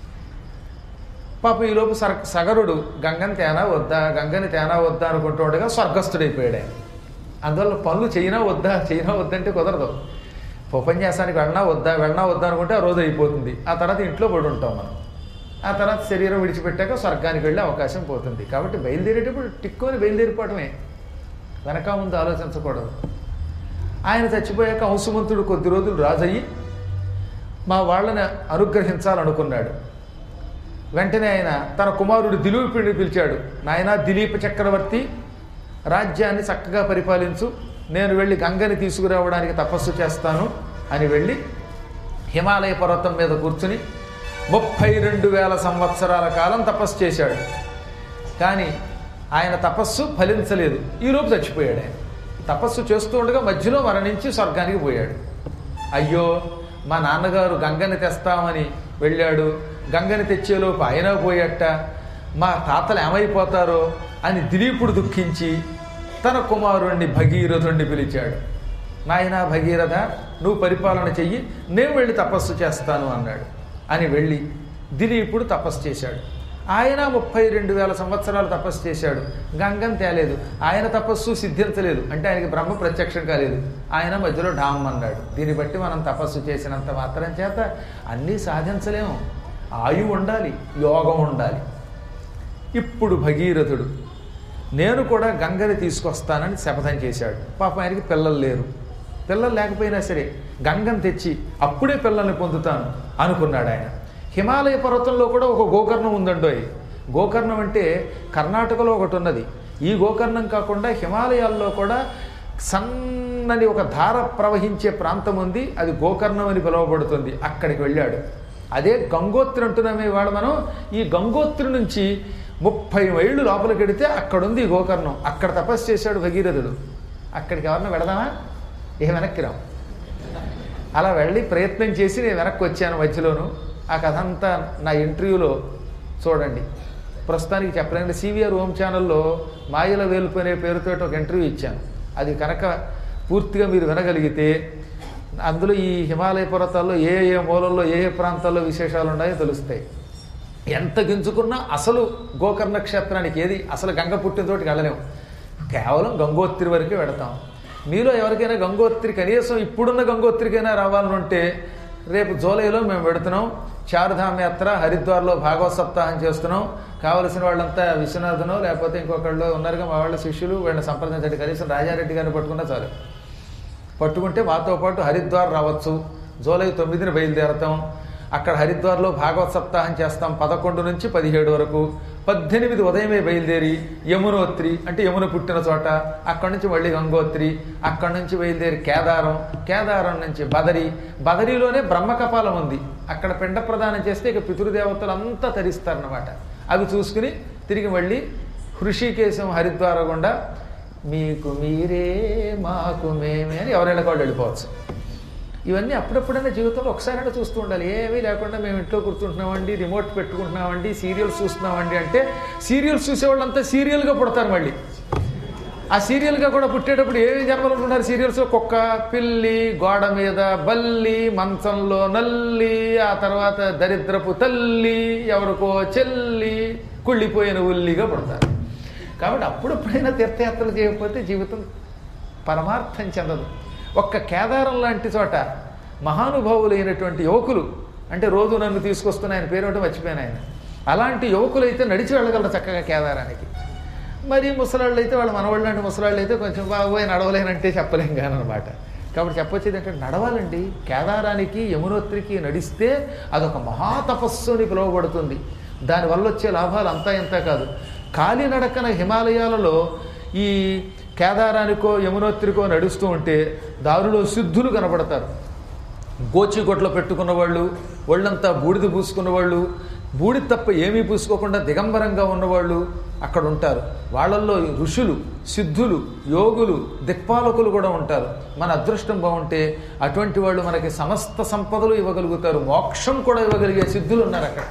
పాపం ఈలోపు సర సగరుడు గంగని తేనా వద్దా గంగని తేనా వద్దా అనుకుంటూ ఉండగా స్వర్గస్థుడైపోయాడు ఆయన అందువల్ల పనులు చేయనా వద్దా చేయనా వద్దంటే కుదరదు ఉపన్యాసానికి వెళ్ళనా వద్దా వెళ్ళనా వద్దా అనుకుంటే ఆ రోజు అయిపోతుంది ఆ తర్వాత ఇంట్లో పడి ఉంటాం మనం ఆ తర్వాత శరీరం విడిచిపెట్టాక స్వర్గానికి వెళ్ళే అవకాశం పోతుంది కాబట్టి బయలుదేరేటప్పుడు టిక్కుని బయలుదేరిపోవడమే వెనక ముందు ఆలోచించకూడదు ఆయన చచ్చిపోయాక అంశుమంతుడు కొద్ది రోజులు రాజయ్యి మా వాళ్ళని అనుగ్రహించాలనుకున్నాడు వెంటనే ఆయన తన కుమారుడు దిలీపుడిని పిలిచాడు నాయన దిలీప చక్రవర్తి రాజ్యాన్ని చక్కగా పరిపాలించు నేను వెళ్ళి గంగని తీసుకురావడానికి తపస్సు చేస్తాను అని వెళ్ళి హిమాలయ పర్వతం మీద కూర్చుని ముప్పై రెండు వేల సంవత్సరాల కాలం తపస్సు చేశాడు కానీ ఆయన తపస్సు ఫలించలేదు ఈలోపు చచ్చిపోయాడు ఆయన తపస్సు చేస్తూ ఉండగా మధ్యలో మరణించి స్వర్గానికి పోయాడు అయ్యో మా నాన్నగారు గంగని తెస్తామని వెళ్ళాడు గంగని తెచ్చేలోపు ఆయన పోయట మా తాతలు ఏమైపోతారో అని దిలీపుడు దుఃఖించి తన కుమారుణ్ణి భగీరథుణ్ణి పిలిచాడు నాయనా భగీరథ నువ్వు పరిపాలన చెయ్యి నేను వెళ్ళి తపస్సు చేస్తాను అన్నాడు అని వెళ్ళి దిలీపుడు తపస్సు చేశాడు ఆయన ముప్పై రెండు వేల సంవత్సరాలు తపస్సు చేశాడు గంగం తేలేదు ఆయన తపస్సు సిద్ధించలేదు అంటే ఆయనకి బ్రహ్మ ప్రత్యక్షం కాలేదు ఆయన మధ్యలో డామ్ అన్నాడు దీన్ని బట్టి మనం తపస్సు చేసినంత మాత్రం చేత అన్నీ సాధించలేము ఆయువు ఉండాలి యోగం ఉండాలి ఇప్పుడు భగీరథుడు నేను కూడా గంగని తీసుకొస్తానని శపథం చేశాడు పాపం ఆయనకి పిల్లలు లేరు పిల్లలు లేకపోయినా సరే గంగని తెచ్చి అప్పుడే పిల్లల్ని పొందుతాను అనుకున్నాడు ఆయన హిమాలయ పర్వతంలో కూడా ఒక గోకర్ణం ఉందండోయ్ గోకర్ణం అంటే కర్ణాటకలో ఒకటి ఉన్నది ఈ గోకర్ణం కాకుండా హిమాలయాల్లో కూడా సన్నని ఒక ధార ప్రవహించే ప్రాంతం ఉంది అది గోకర్ణం అని పిలువబడుతుంది అక్కడికి వెళ్ళాడు అదే గంగోత్రి అంటున్నామే ఇవాళ మనం ఈ గంగోత్రి నుంచి ముప్పై మైళ్ళు లోపలికి వెడితే అక్కడ ఉంది ఈ గోకర్ణం అక్కడ తపస్సు చేశాడు భగీరథుడు అక్కడికి ఎవరన్నా వెళదామా ఏ వెనక్కి రాం అలా వెళ్ళి ప్రయత్నం చేసి నేను వెనక్కి వచ్చాను మధ్యలోను ఆ కథ అంతా నా ఇంటర్వ్యూలో చూడండి ప్రస్తుతానికి చెప్పలేండి సివిఆర్ హోమ్ ఛానల్లో మాయల వేలుపు అనే పేరుతో ఒక ఇంటర్వ్యూ ఇచ్చాను అది కనుక పూర్తిగా మీరు వినగలిగితే అందులో ఈ హిమాలయ పర్వతాల్లో ఏ ఏ మూలల్లో ఏ ఏ ప్రాంతాల్లో విశేషాలు ఉన్నాయో తెలుస్తాయి ఎంత గింజుకున్నా అసలు గోకర్ణ క్షేత్రానికి ఏది అసలు గంగ పుట్టిన చోటికి వెళ్ళలేము కేవలం గంగోత్రి వరకే వెడతాం మీలో ఎవరికైనా గంగోత్రి కనీసం ఇప్పుడున్న గంగోత్రికైనా రావాలని ఉంటే రేపు జూలైలో మేము పెడుతున్నాం చారుధామ యాత్ర హరిద్వార్లో భాగవత సప్తాహం చేస్తున్నాం కావలసిన వాళ్ళంతా విశ్వనాథనో లేకపోతే ఇంకొకళ్ళు ఉన్నారుగా మా వాళ్ళ శిష్యులు వీళ్ళని సంప్రదించండి కనీసం రాజారెడ్డి గారిని పట్టుకున్నా చాలు పట్టుకుంటే మాతో పాటు హరిద్వార్ రావచ్చు జూలై తొమ్మిదిన బయలుదేరతాం అక్కడ హరిద్వార్లో భాగవత్ సప్తాహం చేస్తాం పదకొండు నుంచి పదిహేడు వరకు పద్దెనిమిది ఉదయమే బయలుదేరి యమునోత్రి అంటే యమున పుట్టిన చోట అక్కడి నుంచి మళ్ళీ గంగోత్రి అక్కడి నుంచి బయలుదేరి కేదారం కేదారం నుంచి బదరి బదరిలోనే బ్రహ్మకపాలం ఉంది అక్కడ పిండ ప్రదానం చేస్తే ఇక పితృదేవతలు అంతా తరిస్తారన్నమాట అవి చూసుకుని తిరిగి మళ్ళీ హృషికేశం హరిద్వార గుండా మీకు మీరే మాకు మేమే అని ఎవరైనా వాళ్ళు వెళ్ళిపోవచ్చు ఇవన్నీ అప్పుడప్పుడైనా జీవితంలో ఒకసారైనా చూస్తూ ఉండాలి ఏమీ లేకుండా మేము ఇంట్లో కూర్చుంటున్నామండి రిమోట్ పెట్టుకుంటున్నామండి సీరియల్స్ చూస్తున్నామండి అంటే సీరియల్స్ చూసేవాళ్ళంతా సీరియల్గా పుడతారు మళ్ళీ ఆ సీరియల్గా కూడా పుట్టేటప్పుడు ఏమి జన్మలు ఉంటున్నారు సీరియల్స్లో కుక్క పిల్లి గోడ మీద బల్లి మంచంలో నల్లి ఆ తర్వాత దరిద్రపు తల్లి ఎవరికో చెల్లి కుళ్ళిపోయిన ఉల్లిగా పుడతారు కాబట్టి అప్పుడప్పుడైనా తీర్థయాత్రలు చేయకపోతే జీవితం పరమార్థం చెందదు ఒక్క కేదారం లాంటి చోట మహానుభావులైనటువంటి యువకులు అంటే రోజు నన్ను తీసుకొస్తున్న ఆయన పేరు ఒకటి మర్చిపోయాను ఆయన అలాంటి యువకులు అయితే నడిచి వెళ్ళగలరు చక్కగా కేదారానికి మరి ముసలాళ్ళు అయితే వాళ్ళ మనవాళ్ళు లాంటి ముసలాళ్ళు అయితే కొంచెం బాబోయ్ నడవలేనంటే చెప్పలేం కానమాట కాబట్టి చెప్పొచ్చేది ఏంటంటే నడవాలండి కేదారానికి యమునోత్రికి నడిస్తే అదొక మహాతపస్సు అని పిలువబడుతుంది దానివల్ల వచ్చే లాభాలు అంతా ఇంత కాదు కాలినడకన హిమాలయాలలో ఈ కేదారానికో యమునోత్రికో నడుస్తూ ఉంటే దారిలో సిద్ధులు కనబడతారు గోచిగొట్లో పెట్టుకున్న వాళ్ళు ఒళ్ళంతా బూడిద పూసుకున్న వాళ్ళు బూడిద తప్ప ఏమీ పూసుకోకుండా దిగంబరంగా ఉన్నవాళ్ళు అక్కడ ఉంటారు వాళ్ళల్లో ఋషులు సిద్ధులు యోగులు దిక్పాలకులు కూడా ఉంటారు మన అదృష్టం బాగుంటే అటువంటి వాళ్ళు మనకి సమస్త సంపదలు ఇవ్వగలుగుతారు మోక్షం కూడా ఇవ్వగలిగే సిద్ధులు ఉన్నారు అక్కడ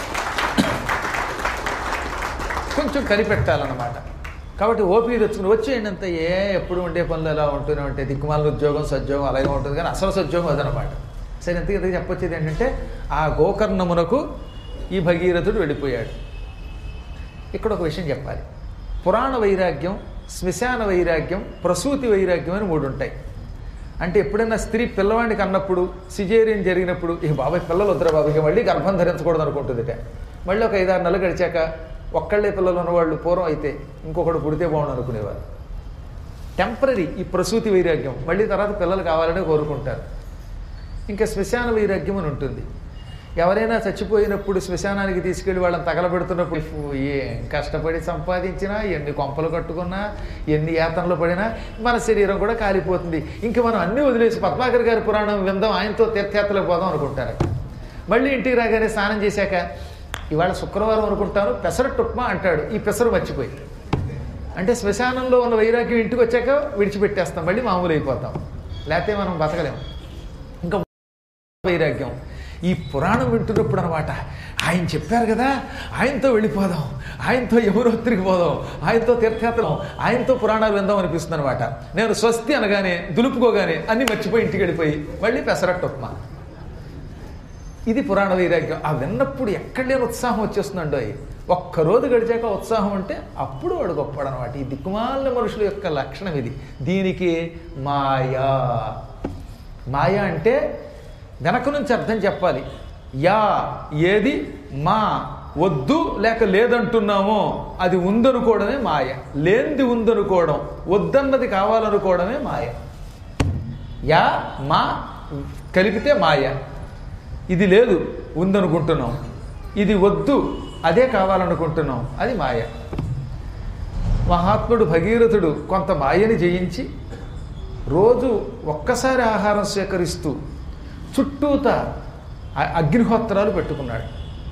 కొంచెం కనిపెట్టాలన్నమాట కాబట్టి ఓపీ తెచ్చుకుని వచ్చేయండి అంత ఏ ఎప్పుడు ఉండే పనులు ఎలా ఉంటూనే ఉంటాయి దిక్కుమాల ఉద్యోగం సద్యోగం అలాగే ఉంటుంది కానీ అసలు సద్యోగం అదనమాట సరే ఎంతకీ చెప్పొచ్చేది ఏంటంటే ఆ గోకర్ణమునకు ఈ భగీరథుడు వెళ్ళిపోయాడు ఇక్కడ ఒక విషయం చెప్పాలి పురాణ వైరాగ్యం శ్మశాన వైరాగ్యం ప్రసూతి వైరాగ్యం అని మూడు ఉంటాయి అంటే ఎప్పుడైనా స్త్రీ పిల్లవాడికి అన్నప్పుడు సిజేరియన్ జరిగినప్పుడు ఇక బాబాయ్ పిల్లలు వద్దరా బాబాయ్ ఇక మళ్ళీ గర్భం ధరించకూడదు అనుకుంటుందిట మళ్ళీ ఒక ఐదారు నెలలు గడిచాక ఒక్కళ్ళే పిల్లలు ఉన్నవాళ్ళు పూర్వం అయితే ఇంకొకడు పుడితే బాగుండు అనుకునేవారు టెంపరీ ఈ ప్రసూతి వైరాగ్యం మళ్ళీ తర్వాత పిల్లలు కావాలని కోరుకుంటారు ఇంకా శ్మశాన వైరాగ్యం అని ఉంటుంది ఎవరైనా చచ్చిపోయినప్పుడు శ్మశానానికి తీసుకెళ్లి వాళ్ళని తగలబెడుతున్నప్పుడు "ఫు, ఏం కష్టపడి సంపాదించినా ఎన్ని కొంపలు కట్టుకున్నా ఎన్ని యాతనలు పడినా మన శరీరం కూడా కాలిపోతుంది ఇంక మనం అన్నీ వదిలేసి పద్మాకర్ గారి పురాణం విందాం ఆయనతో తీర్థయాత్రలకు పోదాం అనుకుంటారు మళ్ళీ ఇంటికి రాగానే స్నానం చేశాక ఇవాళ శుక్రవారం అనుకుంటాను పెసరట్టు ఉప్మా అంటాడు ఈ పెసరు మర్చిపోయి అంటే శ్మశానంలో ఉన్న వైరాగ్యం ఇంటికి వచ్చాక విడిచిపెట్టేస్తాం మళ్ళీ మామూలు అయిపోతాం లేకపోతే మనం బతకలేము ఇంకా వైరాగ్యం ఈ పురాణం వింటున్నప్పుడు అనమాట ఆయన చెప్పారు కదా ఆయనతో వెళ్ళిపోదాం ఆయనతో యమునోత్రికి పోదాం ఆయనతో తీర్థయాత్రం ఆయనతో పురాణాలు విందాం అనిపిస్తుంది అనమాట నేను స్వస్తి అనగానే దులుపుకోగానే అన్ని మర్చిపోయి ఇంటికి వెళ్ళిపోయి మళ్ళీ పెసరట్టు ఉప్మా ఇది పురాణ వైరాగ్యం ఆ విన్నప్పుడు ఎక్కడ లేని ఉత్సాహం వచ్చేస్తుందండో ఒక్కరోజు గడిచాక ఉత్సాహం ఉంటే అప్పుడు వాడు గొప్పవాడు అనమాట ఈ దిక్కుమాలిన మనుషుల యొక్క లక్షణం ఇది దీనికి మాయా మాయ అంటే వెనక నుంచి అర్థం చెప్పాలి యా ఏది మా వద్దు లేక లేదంటున్నామో అది ఉందనుకోవడమే మాయ లేనిది ఉందనుకోవడం వద్దన్నది కావాలనుకోవడమే మాయ యా మా కలిపితే మాయ ఇది లేదు ఉందనుకుంటున్నాం ఇది వద్దు అదే కావాలనుకుంటున్నాం అది మాయ మహాత్ముడు భగీరథుడు కొంత మాయని జయించి రోజు ఒక్కసారి ఆహారం స్వీకరిస్తూ చుట్టూత అ- అగ్నిహోత్రాలు పెట్టుకున్నాడు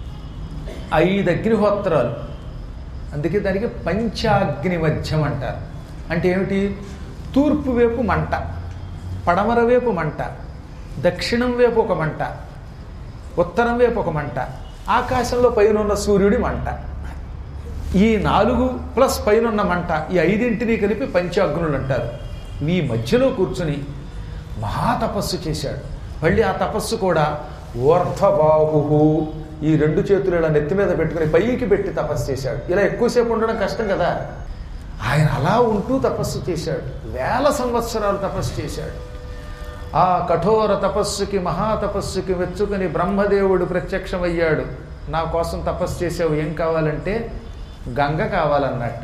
ఐదు అగ్నిహోత్రాలు అందుకే దానికి పంచాగ్ని మధ్యం అంటారు అంటే ఏమిటి తూర్పు వైపు మంట పడమర వైపు మంట దక్షిణం వైపు ఒక మంట ఉత్తరం వైపు ఒక మంట ఆకాశంలో పైన ఉన్న సూర్యుడి మంట ఈ నాలుగు ప్లస్ పైన ఉన్న మంట ఈ ఐదింటిని కలిపి పంచాగ్నులు అంటారు ఈ మధ్యలో కూర్చుని మహాతపస్సు చేశాడు మళ్ళీ ఆ తపస్సు కూడా ఓర్ధబాహు ఈ రెండు చేతులు ఇలా నెత్తి మీద పెట్టుకుని పైకి పెట్టి తపస్సు చేశాడు ఇలా ఎక్కువసేపు ఉండడం కష్టం కదా ఆయన అలా ఉంటూ తపస్సు చేశాడు వేల సంవత్సరాలు తపస్సు చేశాడు ఆ కఠోర తపస్సుకి మహాతపస్సుకి మెచ్చుకుని బ్రహ్మదేవుడు ప్రత్యక్షమయ్యాడు నా కోసం తపస్సు చేసావు ఏం కావాలంటే గంగ కావాలన్నట్ట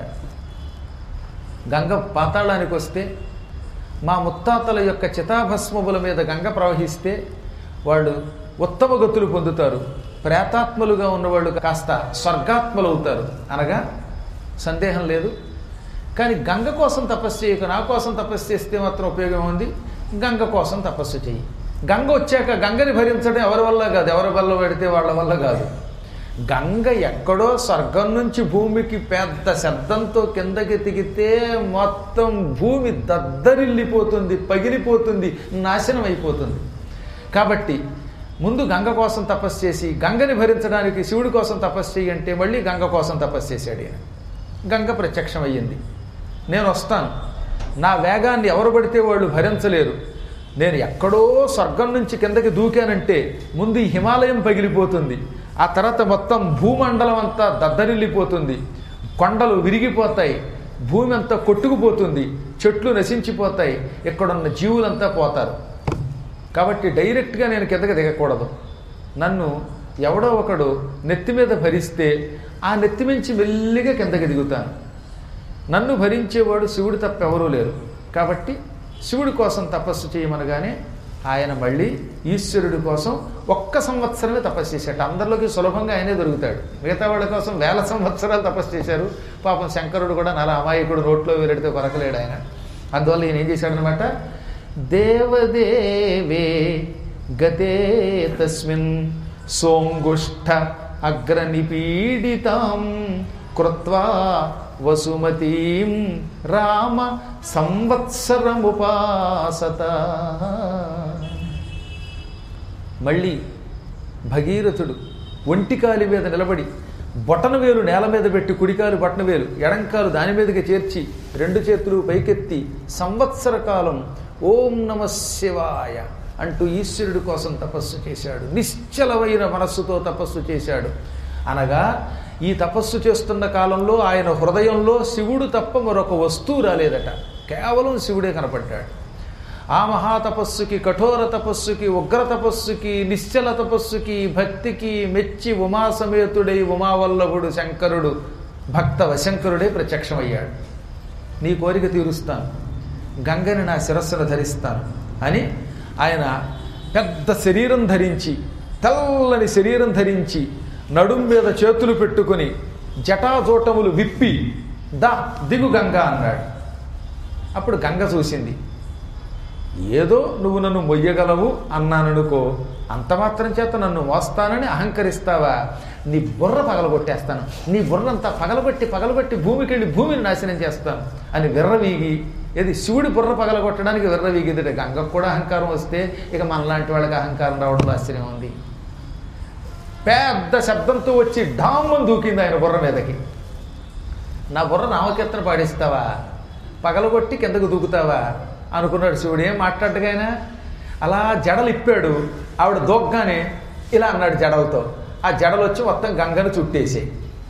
గంగ పాతాళానికి వస్తే మా ముత్తాతల యొక్క చితాభస్మముల మీద గంగ ప్రవహిస్తే వాళ్ళు ఉత్తమ గతులు పొందుతారు ప్రేతాత్మలుగా ఉన్నవాళ్ళు కాస్త స్వర్గాత్మలు అవుతారు అనగా సందేహం లేదు కానీ గంగ కోసం తపస్సు చేయక నా కోసం తపస్సు చేస్తే మాత్రం ఉపయోగం ఉంది గంగ కోసం తపస్సు చెయ్యి గంగ వచ్చాక గంగని భరించడం ఎవరి వల్ల కాదు ఎవరి వల్ల పెడితే వాళ్ళ వల్ల కాదు గంగ ఎక్కడో స్వర్గం నుంచి భూమికి పెద్ద శబ్దంతో కిందకి దిగితే మొత్తం భూమి దద్దరిల్లిపోతుంది పగిలిపోతుంది నాశనం అయిపోతుంది కాబట్టి ముందు గంగ కోసం తపస్సు చేసి గంగని భరించడానికి శివుడి కోసం తపస్సు చేయి అంటే మళ్ళీ గంగ కోసం తపస్సు చేశాడు ఈయన గంగ ప్రత్యక్షం అయ్యింది నేను వస్తాను నా వేగాన్ని ఎవరు పడితే వాళ్ళు భరించలేరు నేను ఎక్కడో స్వర్గం నుంచి కిందకి దూకానంటే ముందు ఈ హిమాలయం పగిలిపోతుంది ఆ తర్వాత మొత్తం భూమండలం అంతా దద్దరిల్లిపోతుంది కొండలు విరిగిపోతాయి భూమి అంతా కొట్టుకుపోతుంది చెట్లు నశించిపోతాయి ఇక్కడున్న జీవులంతా పోతారు కాబట్టి డైరెక్ట్గా నేను కిందకి దిగకూడదు నన్ను ఎవడో ఒకడు నెత్తి మీద భరిస్తే ఆ నెత్తి మించి మెల్లిగా కిందకి దిగుతాను నన్ను భరించేవాడు శివుడు తప్ప ఎవరూ లేరు కాబట్టి శివుడి కోసం తపస్సు చేయమనగానే ఆయన మళ్ళీ ఈశ్వరుడి కోసం ఒక్క సంవత్సరమే తపస్సు చేశాడు అందరిలోకి సులభంగా ఆయనే దొరుకుతాడు మిగతా వాళ్ళ కోసం వేల సంవత్సరాలు తపస్సు చేశారు పాపం శంకరుడు కూడా నల అమాయకుడు రోట్లో వేరెడితే కొరకలేడు ఆయన అందువల్ల ఈయన ఏం చేశాడనమాట దేవదేవే గతే తస్మిన్ సోంగుష్ఠ అగ్రనిపీడితాం కృత్వా వసుమతీం రామ సంవత్సరముపాసత మళ్ళీ భగీరథుడు ఒంటికాలి మీద నిలబడి బొటన వేలు నేల మీద పెట్టి కుడికాలు బొటన వేలు ఎడంకాలు దాని మీదకి చేర్చి రెండు చేతులు పైకెత్తి సంవత్సర కాలం ఓం నమ శివాయ అంటూ ఈశ్వరుడి కోసం తపస్సు చేశాడు నిశ్చలమైన మనస్సుతో తపస్సు చేశాడు అనగా ఈ తపస్సు చేస్తున్న కాలంలో ఆయన హృదయంలో శివుడు తప్ప మరొక వస్తువు రాలేదట కేవలం శివుడే కనపడ్డాడు ఆ మహాతపస్సుకి కఠోర తపస్సుకి ఉగ్ర తపస్సుకి నిశ్చల తపస్సుకి భక్తికి మెచ్చి ఉమాసమేతుడై ఉమావల్లభుడు శంకరుడు భక్త వశంకరుడే ప్రత్యక్షమయ్యాడు నీ కోరిక తీరుస్తాను గంగని నా శిరస్సును ధరిస్తాను అని ఆయన పెద్ద శరీరం ధరించి తెల్లని శరీరం ధరించి నడుం మీద చేతులు పెట్టుకుని జటాజోటములు విప్పి దా దిగు గంగ అన్నాడు అప్పుడు గంగ చూసింది ఏదో నువ్వు నన్ను మొయ్యగలవు అన్నాననుకో అంత మాత్రం చేత నన్ను మోస్తానని అహంకరిస్తావా నీ బుర్ర పగలగొట్టేస్తాను నీ బుర్రంతా పగలగొట్టి పగలగొట్టి భూమికి వెళ్ళి భూమిని నాశనం చేస్తాను అని విర్రవీగి ఏది శివుడి బుర్ర పగలగొట్టడానికి విర్రవీగిదిట గంగకు కూడా అహంకారం వస్తే ఇక మనలాంటి వాళ్ళకి అహంకారం రావడంలో ఆశ్చర్యం ఉంది పెద్ద శబ్దంతో వచ్చి డామ్మని దూకింది ఆయన బుర్ర మీదకి నా బుర్ర నామకీర్తన పాడిస్తావా పగలగొట్టి కిందకు దూకుతావా అనుకున్నాడు శివుడు ఏం మాట్లాడగానే అలా జడలు ఇప్పాడు ఆవిడ దూగ్గానే ఇలా అన్నాడు జడలతో ఆ జడలు వచ్చి మొత్తం గంగను చుట్టేసాయి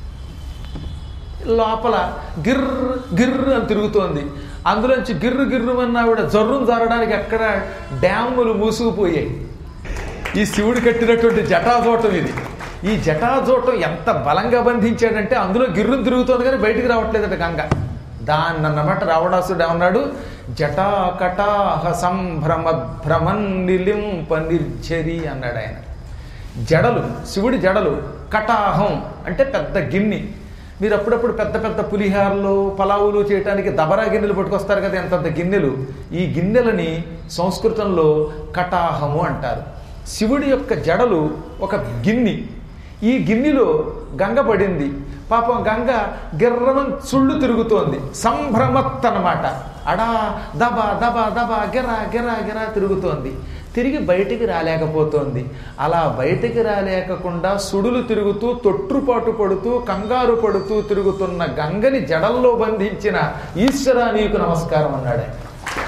లోపల గిర్ర గిర్ర అని తిరుగుతోంది అందులోంచి గిర్రు గిర్రుమన్న ఆవిడ జర్రును జారడానికి ఎక్కడ డ్యాములు మూసుకుపోయాయి ఈ శివుడు కట్టినటువంటి జటాజోటం ఇది ఈ జటాజోటం ఎంత బలంగా బంధించాడంటే అందులో గిర్రును తిరుగుతోంది కానీ బయటికి రావట్లేదట గంగ దాన్ని అన్నమాట రావణాసుడు ఏమన్నాడు జటాకటాహ సంభ్రమ భ్రమన్ నిలింప నిర్జరి అన్నాడు ఆయన జడలు శివుడి జడలు కటాహం అంటే పెద్ద గిన్నె మీరు అప్పుడప్పుడు పెద్ద పెద్ద పులిహారలు పలావులు చేయడానికి దబరా గిన్నెలు పట్టుకొస్తారు కదా ఎంతంత గిన్నెలు ఈ గిన్నెలని సంస్కృతంలో కటాహము అంటారు శివుడి యొక్క జడలు ఒక గిన్నె ఈ గిన్నెలో గంగ పడింది పాపం గంగ గిర్రమం చుళ్ళు తిరుగుతోంది సంభ్రమత్ అన్నమాట అడా దబ దబ దబ గిరా గిరా గిరా తిరుగుతోంది తిరిగి బయటికి రాలేకపోతోంది అలా బయటికి రాలేకకుండా సుడులు తిరుగుతూ తొట్టుపాటు పడుతూ కంగారు పడుతూ తిరుగుతున్న గంగని జడల్లో బంధించిన ఈశ్వర నీకు నమస్కారం అన్నాడు ఆయన.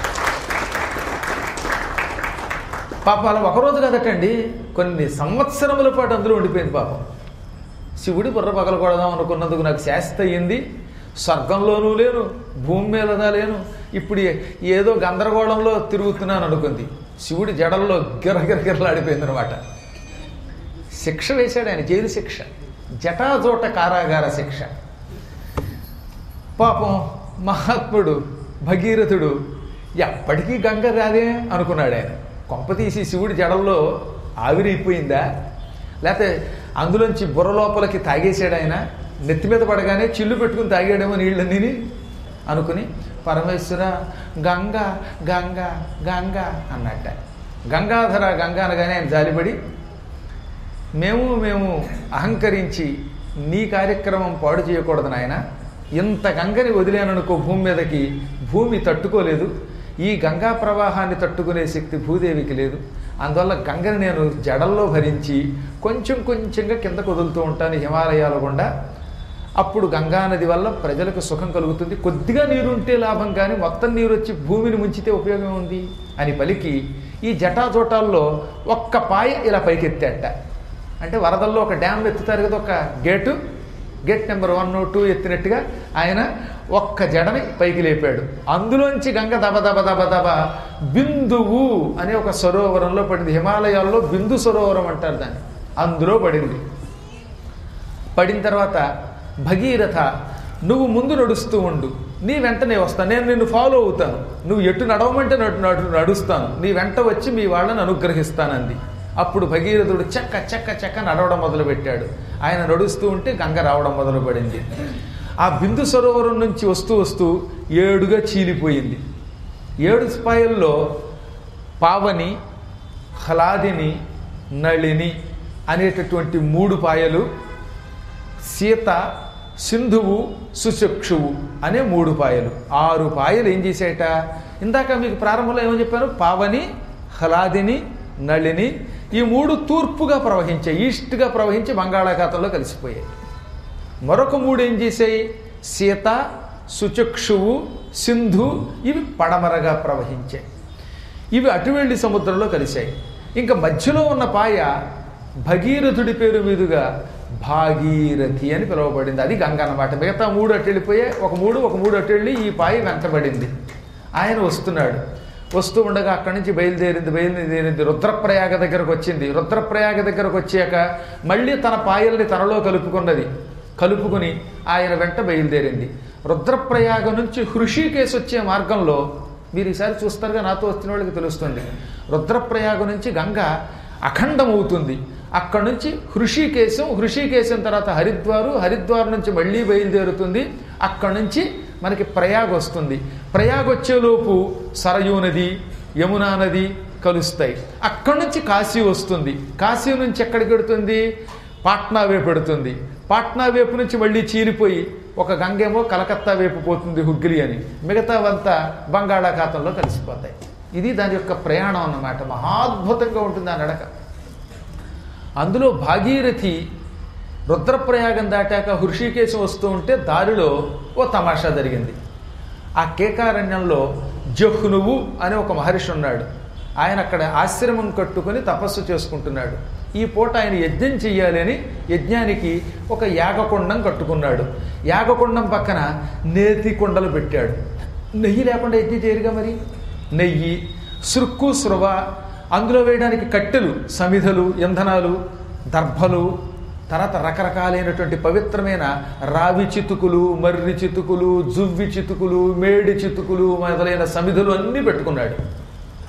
పాపం అలా ఒకరోజు కదటండి కొన్ని సంవత్సరముల పాటు అందులో ఉండిపోయింది పాపం శివుడి బుర్ర పగలకూడదాం అనుకున్నందుకు నాకు శాస్తి అయ్యింది స్వర్గంలోనూ లేను భూమి మీదదా లేను ఇప్పుడు ఏదో గందరగోళంలో తిరుగుతున్నాను అనుకుంది శివుడి జడల్లో గిరగిరగిరలాడిపోయింది అనమాట శిక్ష వేశాడు ఆయన జైలు శిక్ష జటాజోట కారాగార శిక్ష పాపం మహాత్ముడు భగీరథుడు ఎప్పటికీ గంగ రాదే అనుకున్నాడు ఆయన కొంప తీసి శివుడి జడల్లో ఆవిరైపోయిందా లేకపోతే అందులోంచి బుర్ర లోపలికి తాగేసాడు ఆయన నెత్తి మీద పడగానే చిల్లు పెట్టుకుని తాగాడేమో నీళ్ళని అనుకుని పరమేశ్వర గంగ గంగ గంగ అన్నట్ట గంగాధర గంగ అనగానే ఆయన జాలిపడి మేము మేము అహంకరించి నీ కార్యక్రమం పాడు చేయకూడదు నాయన ఇంత గంగని వదిలేననుకో భూమి మీదకి భూమి తట్టుకోలేదు ఈ గంగా ప్రవాహాన్ని తట్టుకునే శక్తి భూదేవికి లేదు అందువల్ల గంగని నేను జడల్లో భరించి కొంచెం కొంచెంగా కిందకు వదులుతూ ఉంటాను హిమాలయాల గుండా అప్పుడు గంగా నది వల్ల ప్రజలకు సుఖం కలుగుతుంది కొద్దిగా నీరు ఉంటే లాభం కానీ మొత్తం నీరు వచ్చి భూమిని ముంచితే ఉపయోగం ఉంది అని పలికి ఈ జటాజోటాల్లో ఒక్క పాయ ఇలా పైకెత్తాట అంటే వరదల్లో ఒక డ్యామ్ ఎత్తుతారు కదా ఒక gate gate number one two ఎత్తినట్టుగా ఆయన ఒక్క జడని పైకి లేపాడు అందులోంచి గంగ దబ దబ దబ దబ బిందువు అనే ఒక సరోవరంలో పడింది హిమాలయాల్లో బిందు సరోవరం అంటారు దాన్ని అందులో పడింది పడిన తర్వాత భగీరథ నువ్వు ముందు నడుస్తూ ఉండు నీ వెంటనే వస్తాను నేను నిన్ను ఫాలో అవుతాను నువ్వు ఎటు నడవమంటే నడు నడు నడుస్తాను నీ వెంట వచ్చి మీ వాళ్ళని అనుగ్రహిస్తానంది అప్పుడు భగీరథుడు చెక్క చెక్క చెక్క నడవడం మొదలుపెట్టాడు ఆయన నడుస్తూ ఉంటే గంగ రావడం మొదలుపడింది ఆ బిందు సరోవరం నుంచి వస్తూ వస్తూ ఏడుగా చీలిపోయింది ఏడు స్పాయల్లో పావని హ్లాదిని నళిని అనేటటువంటి మూడు పాయలు సీత సింధువు సుచక్షువు అనే మూడు పాయలు ఆరు పాయలు ఏం చేశాయట ఇందాక మీకు ప్రారంభంలో ఏమని చెప్పాను పావని హ్లాదిని నళిని ఈ మూడు తూర్పుగా ప్రవహించాయి ఈస్ట్గా ప్రవహించి బంగాళాఖాతంలో కలిసిపోయాయి మరొక మూడు ఏం చేశాయి సీత సుచక్షువు సింధు ఇవి పడమరగా ప్రవహించాయి ఇవి అటు వెళ్ళి సముద్రంలో కలిశాయి ఇంకా మధ్యలో ఉన్న పాయ భగీరథుడి పేరు మీదుగా భాగీరథి అని పిలువబడింది అది గంగ అన్నమాట మిగతా మూడు అటు వెళ్ళిపోయే ఒక మూడు ఒక మూడు అటు వెళ్ళి ఈ పాయ వెంటబడింది ఆయన వస్తున్నాడు వస్తూ ఉండగా అక్కడి నుంచి బయలుదేరింది బయలుదేరింది రుద్రప్రయాగ దగ్గరకు వచ్చింది రుద్రప్రయాగ దగ్గరకు వచ్చాక మళ్ళీ తన పాయల్ని తనలో కలుపుకున్నది కలుపుకుని ఆయన వెంట బయలుదేరింది రుద్రప్రయాగ నుంచి హృషికేశ్ వచ్చే మార్గంలో మీరు ఈసారి చూస్తారుగా నాతో వచ్చిన వాళ్ళకి తెలుస్తుంది రుద్రప్రయాగ నుంచి గంగ అఖండమవుతుంది అక్కడి నుంచి హృషికేశం హృషికేశం తర్వాత హరిద్వారు హరిద్వార్ నుంచి మళ్ళీ బయలుదేరుతుంది అక్కడి నుంచి మనకి ప్రయాగ వస్తుంది ప్రయాగ వచ్చేలోపు సరయూ నది యమునా నది కలుస్తాయి అక్కడి నుంచి కాశీ వస్తుంది కాశీ నుంచి ఎక్కడికి పెడుతుంది పాట్నా వైపు పెడుతుంది పాట్నా వైపు నుంచి మళ్ళీ చీలిపోయి ఒక గంగేమో కలకత్తా వైపు పోతుంది హుగ్లీ అని మిగతావంతా బంగాళాఖాతంలో కలిసిపోతాయి ఇది దాని యొక్క ప్రయాణం అన్నమాట మహాద్భుతంగా ఉంటుంది ఆ నడక అందులో భాగీరథి రుద్రప్రయాగం దాటాక హృషికేశం వస్తూ ఉంటే దారిలో ఓ తమాషా జరిగింది ఆ కేకారణ్యంలో జహ్నువు అనే ఒక మహర్షి ఉన్నాడు ఆయన అక్కడ ఆశ్రమం కట్టుకొని తపస్సు చేసుకుంటున్నాడు ఈ పూట ఆయన యజ్ఞం చెయ్యాలి అని యజ్ఞానికి ఒక యాగకొండం కట్టుకున్నాడు యాగకొండం పక్కన నేతి కుండలు పెట్టాడు నెయ్యి లేకుండా యజ్ఞం చేయరుగా మరి నెయ్యి సృక్కు సృవ అందులో వేయడానికి కట్టెలు సమిధలు ఇంధనాలు దర్భలు తర్వాత రకరకాలైనటువంటి పవిత్రమైన రావి చితుకులు మర్రి చితుకులు జువ్వి చితుకులు మేడి చితుకులు మొదలైన సమిధులు అన్నీ పెట్టుకున్నాడు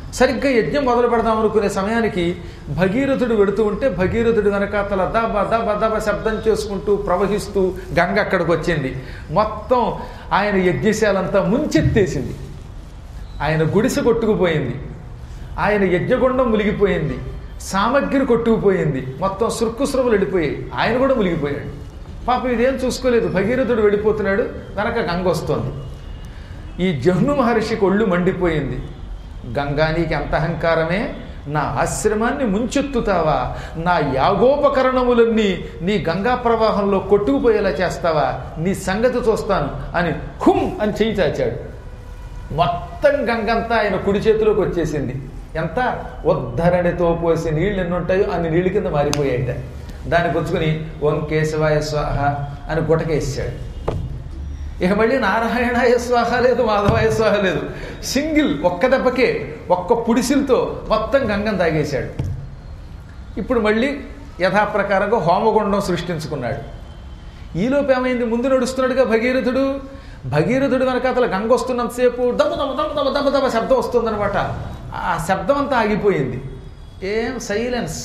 సరిగ్గా యజ్ఞం మొదలు పెడదాం అనుకునే సమయానికి భగీరథుడు వెడుతూ ఉంటే భగీరథుడు వెనకాతల దబ దబ దబ శబ్దం చేసుకుంటూ ప్రవహిస్తూ గంగ అక్కడికి వచ్చింది మొత్తం ఆయన యజ్ఞశాలంతా ముంచెత్తేసింది ఆయన గుడిసె కొట్టుకుపోయింది ఆయన యజ్ఞగుండం మునిగిపోయింది సామగ్రి కొట్టుకుపోయింది మొత్తం సుర్కుస్రవులు వెళ్ళిపోయాయి ఆయన కూడా మునిగిపోయాడు పాపం ఇదేం చూసుకోలేదు భగీరథుడు వెళ్ళిపోతున్నాడు వెనక గంగ వస్తోంది ఈ జహ్ను మహర్షికి ఒళ్ళు మండిపోయింది గంగా నీకు ఎంత అహంకారమే నా ఆశ్రమాన్ని ముంచెత్తుతావా నా యాగోపకరణములన్నీ నీ గంగా ప్రవాహంలో కొట్టుకుపోయేలా చేస్తావా నీ సంగతి చూస్తాను అని హుం అని చెయ్యి చాచాడు మొత్తం గంగంతా ఆయన కుడి చేతిలోకి వచ్చేసింది ఎంత ఉద్ధరణితో పోసి నీళ్ళు ఎన్ని ఉంటాయో అన్ని నీళ్ళ కింద మారిపోయాయిట దాన్ని పుచ్చుకుని ఓం కేశవాయ స్వాహ అని గుటకేసాడు ఇక మళ్ళీ నారాయణాయ స్వాహ లేదు మాధవాయ స్వాహ లేదు సింగిల్ ఒక్క దెబ్బకే ఒక్క పుడిసిలతో మొత్తం గంగం తాగేశాడు ఇప్పుడు మళ్ళీ యథాప్రకారంగా హోమగుండం సృష్టించుకున్నాడు ఈలోపు ఏమైంది ముందు నడుస్తున్నాడుగా భగీరథుడు భగీరథుడు వెనకాతల గంగ వస్తున్నంతసేపు దమ దమ దమ దమ దమ దమ శబ్దం వస్తుందనమాట ఆ శబ్దం అంతా ఆగిపోయింది ఏం సైలెన్స్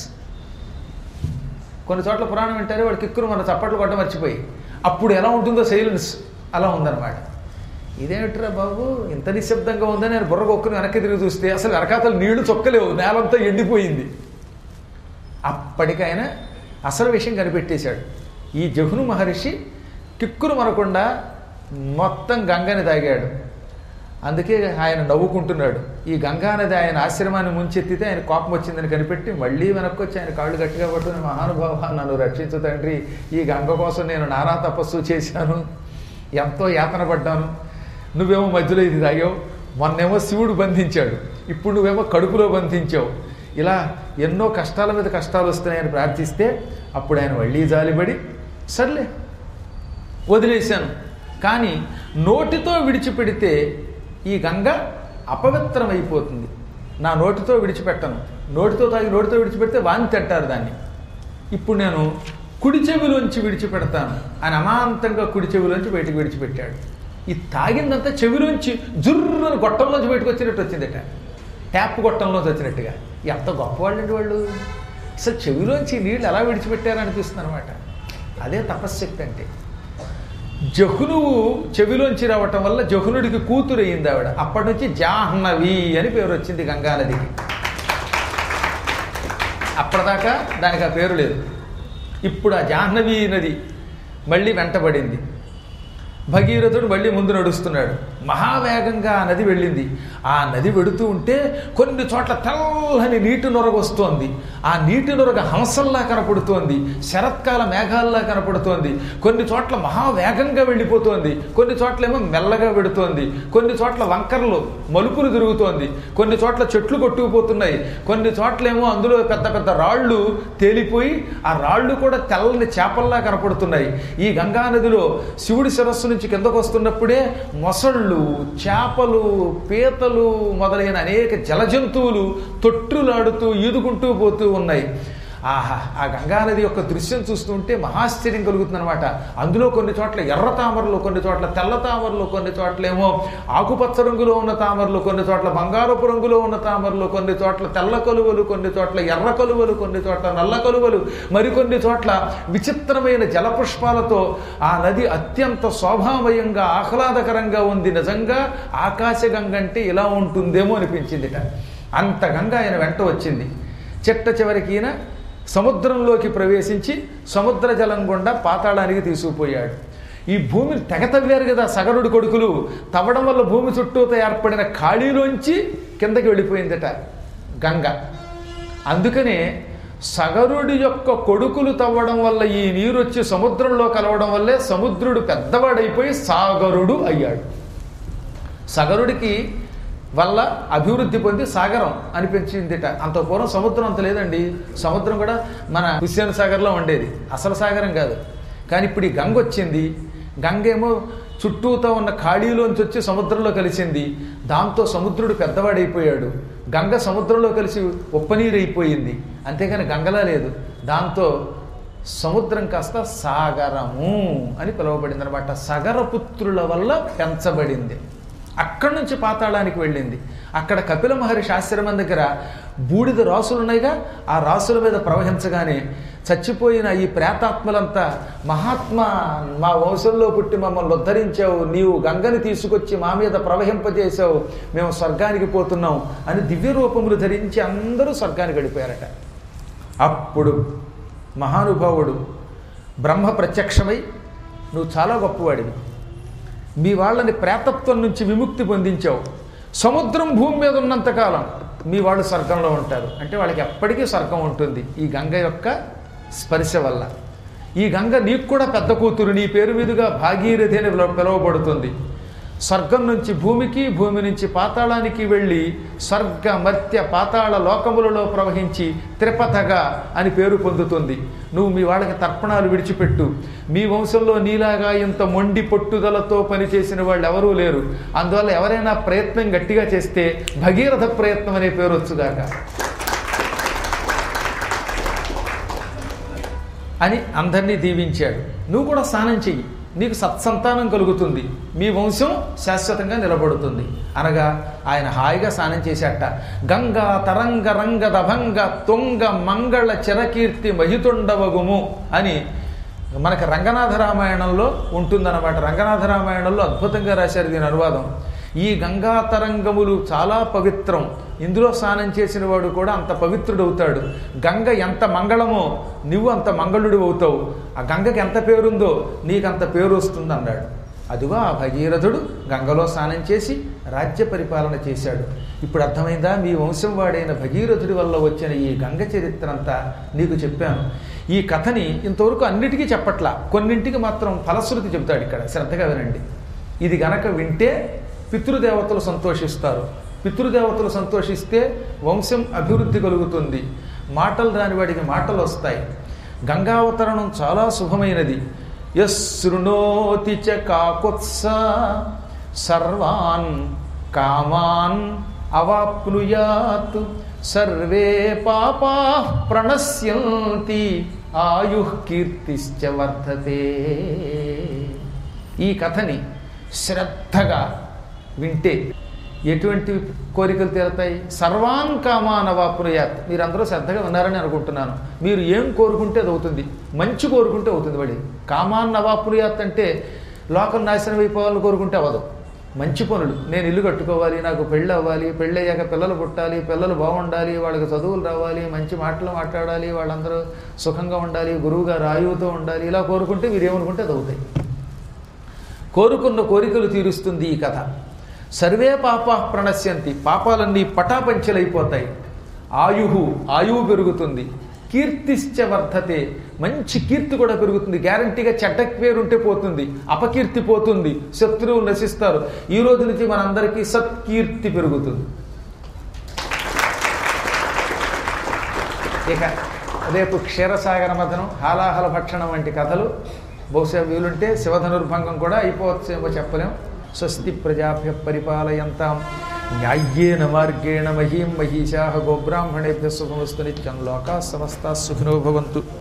కొన్ని చోట్ల పురాణం వింటారే వాడు కిక్కురు మన చప్పట్లు కొట్ట మర్చిపోయి అప్పుడు ఎలా ఉంటుందో సైలెన్స్ అలా ఉందన్నమాట ఇదేమిట్రా బాబు ఇంత నిశ్శబ్దంగా ఉందని నేను బుర్ర కొక్కుని వెనక్కి తిరిగి చూస్తే అసలు వెనకాతలు నీళ్లు చొక్కలేవు నేలంతా ఎండిపోయింది అప్పటికైనా అసలు విషయం కనిపెట్టేశాడు ఈ జహును మహర్షి కిక్కురు మనకుండా మొత్తం గంగని తాగాడు అందుకే ఆయన నవ్వుకుంటున్నాడు ఈ గంగా నది ఆయన ఆశ్రమాన్ని ముంచెత్తితే ఆయన కోపం వచ్చిందని కనిపెట్టి మళ్ళీ వెనక్కి వచ్చి ఆయన కాళ్ళు గట్టిగా పట్టుకుని మహానుభావ నన్ను రక్షించు తండ్రి ఈ గంగ కోసం నేను నానా తపస్సు చేశాను ఎంతో యాతన పడ్డాను నువ్వేమో మధ్యలో ఇది తాగావు మొన్నేమో శివుడు బంధించాడు ఇప్పుడు నువ్వేమో కడుపులో బంధించావు ఇలా ఎన్నో కష్టాల మీద కష్టాలు వస్తున్నాయని ప్రార్థిస్తే అప్పుడు ఆయన మళ్ళీ జాలిపడి సర్లే వదిలేశాను కానీ నోటితో విడిచిపెడితే ఈ గంగ అపవిత్రమైపోతుంది నా నోటితో విడిచిపెట్టను నోటితో తాగి నోటితో విడిచిపెడితే వాంతి అంటారు దాన్ని ఇప్పుడు నేను కుడి చెవిలోంచి విడిచిపెడతాను అని అమాంతంగా కుడి చెవిలోంచి బయటకు విడిచిపెట్టాడు ఈ తాగిందంతా చెవిలోంచి జుర్రని గొట్టంలోంచి బయటకు వచ్చినట్టు వచ్చిందట ట్యాప్ గొట్టంలోంచి వచ్చినట్టుగా ఎంత గొప్పవాళ్ళండి వాళ్ళు అసలు చెవిలోంచి నీళ్ళు ఎలా విడిచిపెట్టారనిపిస్తుంది అనమాట అదే తపశ్శక్తి అంటే జహునువు చెవిలోంచి రావటం వల్ల జహునుడికి కూతురు అయింది ఆవిడ అప్పటి నుంచి జాహ్నవి అని పేరు వచ్చింది గంగానదికి అప్పటిదాకా దానికి ఆ పేరు లేదు ఇప్పుడు ఆ జాహ్నవి నది మళ్ళీ వెంటబడింది భగీరథుడు మళ్ళీ ముందు నడుస్తున్నాడు మహావేగంగా ఆ నది వెళ్ళింది ఆ నది వెడుతూ ఉంటే కొన్ని చోట్ల తెల్లని నీటి నొరగ వస్తోంది ఆ నీటి నొరగ హంసల్లా కనపడుతోంది శరత్కాల మేఘాల్లా కనపడుతోంది కొన్ని చోట్ల మహావేగంగా వెళ్ళిపోతోంది కొన్ని చోట్లేమో మెల్లగా వెడుతోంది కొన్ని చోట్ల వంకరలు మలుపులు తిరుగుతోంది కొన్ని చోట్ల చెట్లు కొట్టుకుపోతున్నాయి కొన్ని చోట్లేమో అందులో పెద్ద పెద్ద రాళ్ళు తేలిపోయి ఆ రాళ్ళు కూడా తెల్లని చేపల్లా కనపడుతున్నాయి ఈ గంగా నదిలో శివుడి శిరస్సు నుంచి కిందకు వస్తున్నప్పుడే మొసళ్ళు చేపలు పీతలు మొదలైన అనేక జలజంతువులు తొట్టులాడుతూ ఈదుకుంటూ పోతూ ఉన్నాయి ఆహా ఆ గంగానది యొక్క దృశ్యం చూస్తుంటే మహాశ్చర్యం కలుగుతుంది అనమాట అందులో కొన్ని చోట్ల ఎర్ర తామరలు కొన్ని చోట్ల తెల్ల తామరలు కొన్ని చోట్ల ఏమో ఆకుపచ్చ రంగులో ఉన్న తామరలు కొన్ని చోట్ల బంగారపు రంగులో ఉన్న తామరలు కొన్ని చోట్ల తెల్ల కలువలు కొన్ని చోట్ల ఎర్ర కలువలు కొన్ని చోట్ల నల్ల కలువలు మరికొన్ని చోట్ల విచిత్రమైన జలపుష్పాలతో ఆ నది అత్యంత శోభామయంగా ఆహ్లాదకరంగా ఉంది నిజంగా ఆకాశగంగ అంటే ఇలా ఉంటుందేమో అనిపించిందిట అంత గంగ ఆయన వెంట వచ్చింది చిట్ట చివరికి ఈయన సముద్రంలోకి ప్రవేశించి సముద్ర జలం గుండా పాతాళానికి తీసుకుపోయాడు ఈ భూమిని తెగ తవ్వారు కదా సగరుడి కొడుకులు తవ్వడం వల్ల భూమి చుట్టూత ఏర్పడిన ఖాళీలోంచి కిందకి వెళ్ళిపోయిందట గంగ అందుకనే సగరుడి యొక్క కొడుకులు తవ్వడం వల్ల ఈ నీరు వచ్చి సముద్రంలో కలవడం వల్లే సముద్రుడు పెద్దవాడైపోయి సాగరుడు అయ్యాడు సగరుడికి వల్ల అభివృద్ధి పొంది సాగరం అనిపించిందిట అంత పూర్వం సముద్రం అంత లేదండి సముద్రం కూడా మన హుస్సేన్ సాగర్లో ఉండేది అసలు సాగరం కాదు కానీ ఇప్పుడు ఈ గంగ వచ్చింది గంగ ఏమో చుట్టూతో ఉన్న ఖాళీలోంచి వచ్చి సముద్రంలో కలిసింది దాంతో సముద్రుడు పెద్దవాడైపోయాడు గంగ సముద్రంలో కలిసి ఉప్పనీరైపోయింది అంతేకాని గంగలా లేదు దాంతో సముద్రం కాస్త సాగరము అని పిలువబడింది అనమాట సగరపుత్రుల వల్ల పెంచబడింది అక్కడి నుంచి పాతాళానికి వెళ్ళింది అక్కడ కపిల మహర్షి ఆశ్రమం దగ్గర బూడిద రాసులు ఉన్నాయిగా ఆ రాసుల మీద ప్రవహించగానే చచ్చిపోయిన ఈ ప్రేతాత్మలంతా మహాత్మా మా వంశంలో పుట్టి మమ్మల్ని ఉద్ధరించావు నీవు గంగని తీసుకొచ్చి మా మీద ప్రవహింపజేశావు మేము స్వర్గానికి పోతున్నాం అని దివ్య రూపములు ధరించి అందరూ స్వర్గానికి వెళ్ళిపోయారట అప్పుడు మహానుభావుడు బ్రహ్మ ప్రత్యక్షమై నువ్వు చాలా గొప్పవాడివి మీ వాళ్ళని ప్రేతత్వం నుంచి విముక్తి పొందించావు సముద్రం భూమి మీద ఉన్నంతకాలం మీ వాళ్ళు స్వర్గంలో ఉంటారు అంటే వాళ్ళకి ఎప్పటికీ స్వర్గం ఉంటుంది ఈ గంగ యొక్క స్పర్శ వల్ల ఈ గంగ నీకు కూడా పెద్ద కూతురు నీ పేరు మీదుగా భాగీరథి అని పిలవ- పిలువబడుతుంది స్వర్గం నుంచి భూమికి భూమి నుంచి పాతాళానికి వెళ్ళి స్వర్గ మర్త్య పాతాళ లోకములలో ప్రవహించి త్రిపథగా అని పేరు పొందుతుంది నువ్వు మీ వాళ్ళకి తర్పణాలు విడిచిపెట్టు మీ వంశంలో నీలాగా ఇంత మొండి పట్టుదలతో పనిచేసిన వాళ్ళు ఎవరూ లేరు అందువల్ల ఎవరైనా ప్రయత్నం గట్టిగా చేస్తే భగీరథ ప్రయత్నం అనే పేరు వచ్చుగాక అని అందరినీ దీవించాడు నువ్వు కూడా స్నానం చెయ్యి నీకు సత్సంతానం కలుగుతుంది మీ వంశం శాశ్వతంగా నిలబడుతుంది అనగా ఆయన హాయిగా స్నానం చేశాట గంగా తరంగ రంగ దభంగ తుంగ మంగళ చిరకీర్తి మహితుండవగుము అని మనకి రంగనాథ రామాయణంలో ఉంటుందన్నమాట రంగనాథ రామాయణంలో అద్భుతంగా రాశారు దీని అనువాదం ఈ గంగా తరంగములు చాలా పవిత్రం ఇందులో స్నానం చేసిన వాడు కూడా అంత పవిత్రుడవుతాడు గంగ ఎంత మంగళమో నువ్వు అంత మంగళుడు అవుతావు ఆ గంగకి ఎంత పేరుందో నీకంత పేరు వస్తుంది అన్నాడు అదిగో ఆ భగీరథుడు గంగలో స్నానం చేసి రాజ్య పరిపాలన చేశాడు ఇప్పుడు అర్థమైందా మీ వంశం వాడైన భగీరథుడి వల్ల వచ్చిన ఈ గంగ చరిత్ర అంతా నీకు చెప్పాను ఈ కథని ఇంతవరకు అన్నిటికీ చెప్పట్లా కొన్నింటికి మాత్రం ఫలశ్రుతి చెబుతాడు ఇక్కడ శ్రద్ధగా వినండి ఇది గనక వింటే పితృదేవతలు సంతోషిస్తారు పితృదేవతలు సంతోషిస్తే వంశం అభివృద్ధి కలుగుతుంది మాటలు రాని వాడికి మాటలు వస్తాయి గంగావతరణం చాలా శుభమైనది యశృణోతి చ కాకుత్స సర్వాన్ కామాన్ అవాప్నుయాత్ సర్వే పాపా ప్రణశ్యంతి ఆయు కీర్తిశ్చ వర్ధతే ఈ కథని శ్రద్ధగా వింటే ఎటువంటి కోరికలు తీరతాయి సర్వాన్ కామాన్ అవాప్నుయాత్ మీరందరూ శ్రద్ధగా ఉన్నారని అనుకుంటున్నాను మీరు ఏం కోరుకుంటే అది అవుతుంది మంచి కోరుకుంటే అవుతుంది వాడి కామాన్ అవాప్నుయాత్ అంటే లోకం నాశనం అయిపోవాలని కోరుకుంటే అవ్వదు మంచి పనులు నేను ఇల్లు కట్టుకోవాలి నాకు పెళ్ళి అవ్వాలి పెళ్ళి అయ్యాక పిల్లలు పుట్టాలి పిల్లలు బాగుండాలి వాళ్ళకి చదువులు రావాలి మంచి మాటలు మాట్లాడాలి వాళ్ళందరూ సుఖంగా ఉండాలి గురువు గారు ఆయువుతో ఉండాలి ఇలా కోరుకుంటే మీరు ఏమనుకుంటే అది అవుతాయి కోరుకున్న కోరికలు తీరుస్తుంది ఈ కథ సర్వే పాపా ప్రణశ్యంతి పాపాలన్నీ పటాపంచలైపోతాయి ఆయుహు ఆయువు పెరుగుతుంది కీర్తిశ్చ వర్ధతే మంచి కీర్తి కూడా పెరుగుతుంది గ్యారంటీగా చెడ్డ పేరుంటే పోతుంది అపకీర్తి పోతుంది శత్రువులు నశిస్తారు ఈ రోజు నుంచి మనందరికీ సత్కీర్తి పెరుగుతుంది ఇక రేపు క్షీరసాగర మథనం హాలాహల భక్షణం వంటి కథలు బహుశా వీలుంటే శివధనుర్భంగం కూడా అయిపోవచ్చేమో చెప్పలేం స్వస్తి ప్రజాభ్య పరిపాలయంతాం న్యాయ్యేన మార్గేణ మహీం మహిషా గోబ్రాహ్మణేభ్య శుభమస్తు నిత్యం లోకా సమస్తా సుఖినో భవంతు